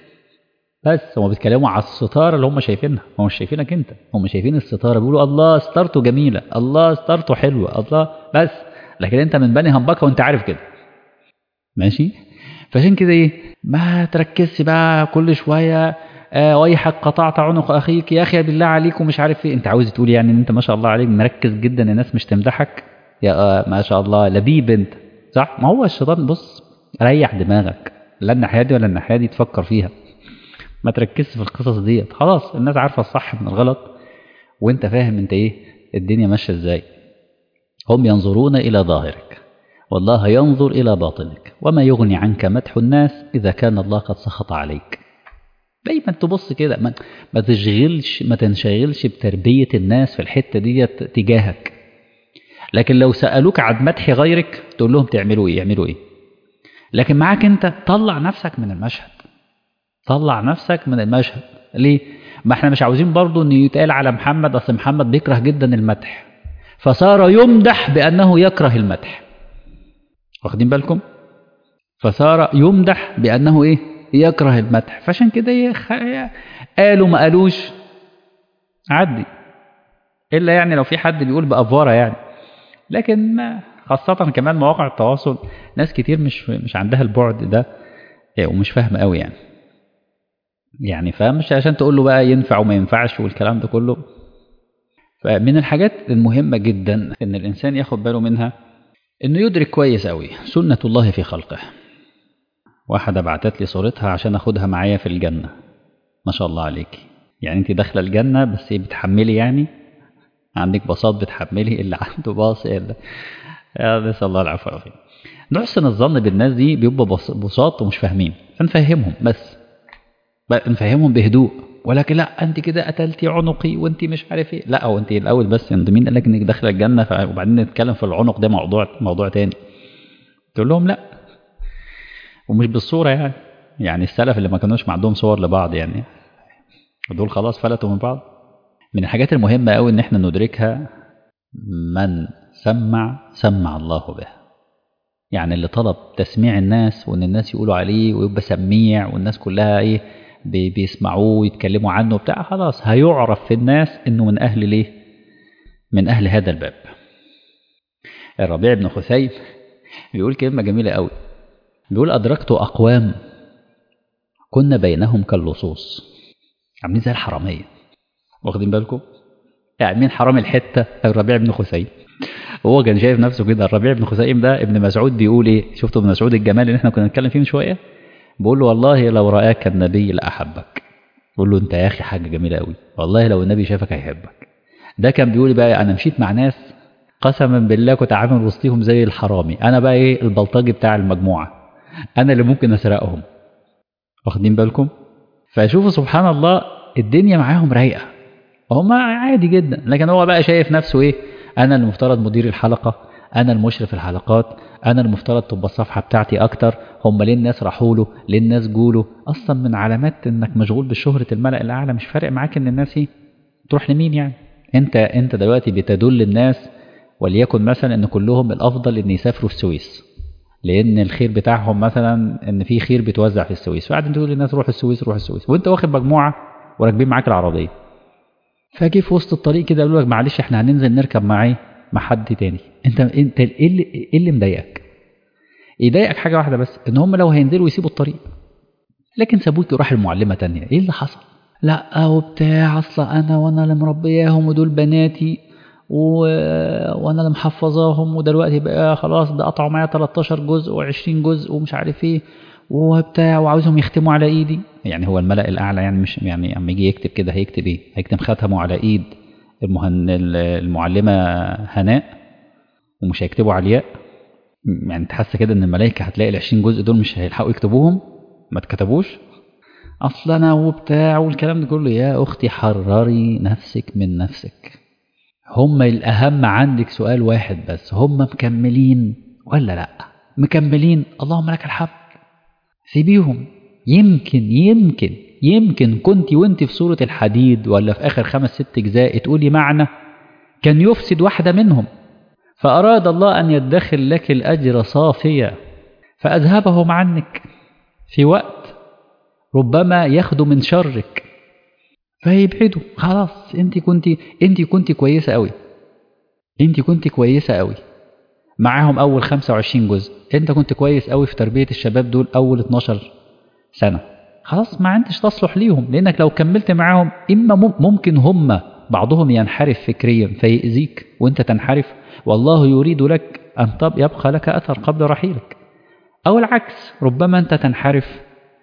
بس هم بيتكلموا على الستاره اللي هم شايفينها هم مش شايفينك انت هم شايفين الستاره بيقولوا الله ستارته جميله الله ستارته حلوه الله بس لكن انت من بني همبكه وانت عارف كده ماشي فعشان كده ايه ما تركزش بقى كل شويه آه ويحك قطعت عنق اخيك يا اخي بالله عليك ومش عارف ايه انت عاوز تقول يعني ان انت ما شاء الله عليك مركز جدا الناس مش تمدحك يا آه ما شاء الله لبيب انت صح ما هو الشيطان بص ريح دماغك لا الناحيه دي ولا الناحيه دي تفكر فيها ما تركزش في القصص ديت خلاص الناس عارفه الصح من الغلط وانت فاهم انت ايه الدنيا ماشيه ازاي هم ينظرون الى ظاهرك والله ينظر إلى باطنك وما يغني عنك مدح الناس إذا كان الله قد سخط عليك دايما تبص كده ما, ما تشغلش ما تنشغلش بتربية الناس في الحتة دي تجاهك لكن لو سألوك عن مدح غيرك تقول لهم تعملوا ايه يعملوا ايه لكن معاك انت طلع نفسك من المشهد طلع نفسك من المشهد ليه ما احنا مش عاوزين برضو ان يتقال على محمد اصل محمد بيكره جدا المدح فصار يمدح بانه يكره المدح واخدين بالكم فصار يمدح بأنه إيه يكره المدح فعشان كده يخ... قالوا ما قالوش عدي إلا يعني لو في حد بيقول بأفورة يعني لكن ما خاصة كمان مواقع التواصل ناس كتير مش مش عندها البعد ده ومش فاهمة قوي يعني يعني فمش عشان تقول له بقى ينفع وما ينفعش والكلام ده كله فمن الحاجات المهمة جدا ان الانسان ياخد باله منها انه يدرك كويس قوي سنة الله في خلقه واحدة بعتت لي صورتها عشان اخدها معايا في الجنة ما شاء الله عليك يعني انت داخلة الجنة بس بتحملي يعني عندك بساط بتحملي اللي عنده باص اللي نسأل الله العفو والعافية نحسن الظن بالناس دي بيبقى بساط ومش فاهمين فنفهمهم بس نفهمهم بهدوء ولكن لا انت كده قتلتي عنقي وانت مش عارف ايه لا هو انت الاول بس انت مين قال لك انك داخله الجنه ف... وبعدين نتكلم في العنق ده موضوع موضوع تاني تقول لهم لا ومش بالصوره يعني يعني السلف اللي ما كانوش ما عندهم صور لبعض يعني دول خلاص فلتوا من بعض من الحاجات المهمه قوي ان احنا ندركها من سمع سمع الله به يعني اللي طلب تسميع الناس وان الناس يقولوا عليه ويبقى سميع والناس كلها ايه بيسمعوه ويتكلموا عنه بتاع خلاص هيعرف في الناس انه من اهل ليه من اهل هذا الباب الربيع بن خثيم بيقول كلمة جميلة قوي بيقول أدركت أقوام كنا بينهم كاللصوص عاملين زي الحرامية واخدين بالكم يعني مين حرام الحتة الربيع بن خثيم هو كان شايف نفسه كده الربيع بن خثيم ده ابن مسعود بيقول ايه شفتوا ابن مسعود الجمال اللي احنا كنا نتكلم فيه من شويه بقول له والله لو رآك النبي لأحبك بقول له انت يا اخي حاجه جميله قوي والله لو النبي شافك هيحبك ده كان بيقول بقى انا مشيت مع ناس قسما بالله كنت عامل وسطيهم زي الحرامي انا بقى ايه البلطجي بتاع المجموعه انا اللي ممكن اسرقهم واخدين بالكم فشوفوا سبحان الله الدنيا معاهم رايقه هم عادي جدا لكن هو بقى شايف نفسه ايه انا المفترض مدير الحلقه انا المشرف الحلقات انا المفترض تبقى الصفحه بتاعتي اكتر هم ليه الناس راحوا له ليه الناس جوله اصلا من علامات انك مشغول بشهره الملا الاعلى مش فارق معاك ان الناس ايه تروح لمين يعني انت انت دلوقتي بتدل الناس وليكن مثلا ان كلهم الافضل ان يسافروا السويس لان الخير بتاعهم مثلا ان في خير بيتوزع في السويس فقاعد تقول للناس روح السويس روح السويس وانت واخد مجموعه وراكبين معاك العربيه فجي في وسط الطريق كده قالوا لك معلش احنا هننزل نركب معاه مع حد تاني انت انت ايه اللي ايه اللي مضايقك يضايقك حاجه واحده بس ان هم لو هينزلوا يسيبوا الطريق لكن سابوك يروح المعلمه تانية ايه اللي حصل لا وبتاع اصلا انا وانا اللي مربياهم ودول بناتي و... وانا اللي محفظاهم ودلوقتي بقى خلاص ده قطعوا معايا 13 جزء و20 جزء ومش عارف ايه وبتاع وعاوزهم يختموا على ايدي يعني هو الملأ الاعلى يعني مش يعني اما يجي يكتب كده هيكتب ايه هيكتب ختموا على ايد المهن المعلمه هناء ومش هيكتبوا على الياء يعني تحس كده ان الملائكه هتلاقي ال 20 جزء دول مش هيلحقوا يكتبوهم ما اتكتبوش اصل انا وبتاع والكلام ده كله يا اختي حرري نفسك من نفسك هم الاهم عندك سؤال واحد بس هم مكملين ولا لا مكملين اللهم لك الحمد سيبيهم يمكن يمكن يمكن كنت وانت في سورة الحديد ولا في آخر خمس ست أجزاء تقولي معنى كان يفسد واحدة منهم فأراد الله أن يدخل لك الأجر صافيا فأذهبهم عنك في وقت ربما ياخدوا من شرك فيبعدوا خلاص انت كنت انت كنت كويسة قوي انت كنت كويسة قوي معاهم أول 25 جزء انت كنت كويس قوي في تربية الشباب دول أول 12 سنة خلاص ما عندش تصلح ليهم لأنك لو كملت معاهم إما ممكن هم بعضهم ينحرف فكريا فيأذيك وانت تنحرف والله يريد لك أن يبقى لك أثر قبل رحيلك أو العكس ربما أنت تنحرف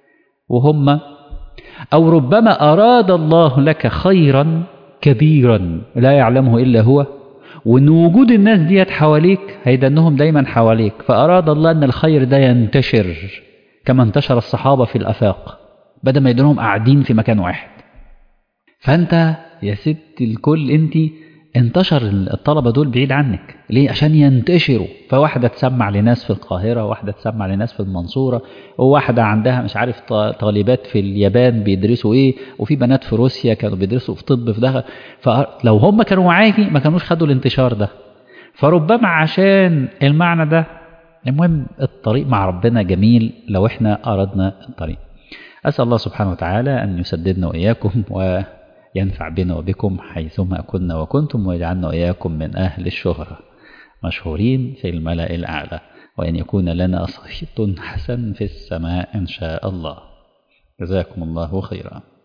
وهم أو ربما أراد الله لك خيرا كبيرا لا يعلمه إلا هو وأن وجود الناس ديت حواليك هيدنهم دايما حواليك فأراد الله أن الخير ده ينتشر كما انتشر الصحابة في الأفاق بدل ما يدنهم قاعدين في مكان واحد فأنت يا ست الكل أنت انتشر الطلبة دول بعيد عنك ليه عشان ينتشروا فواحدة تسمع لناس في القاهرة واحدة تسمع لناس في المنصورة وواحدة عندها مش عارف طالبات في اليابان بيدرسوا ايه وفي بنات في روسيا كانوا بيدرسوا في طب في ده فلو هم كانوا معاكي ما كانوش خدوا الانتشار ده فربما عشان المعنى ده المهم الطريق مع ربنا جميل لو احنا أردنا الطريق أسأل الله سبحانه وتعالى أن يسددنا وإياكم و ينفع بنا وبكم حيثما كنا وكنتم ويجعلنا وإياكم من أهل الشهرة مشهورين في الملأ الأعلى وأن يكون لنا صيت حسن في السماء إن شاء الله جزاكم الله خيرا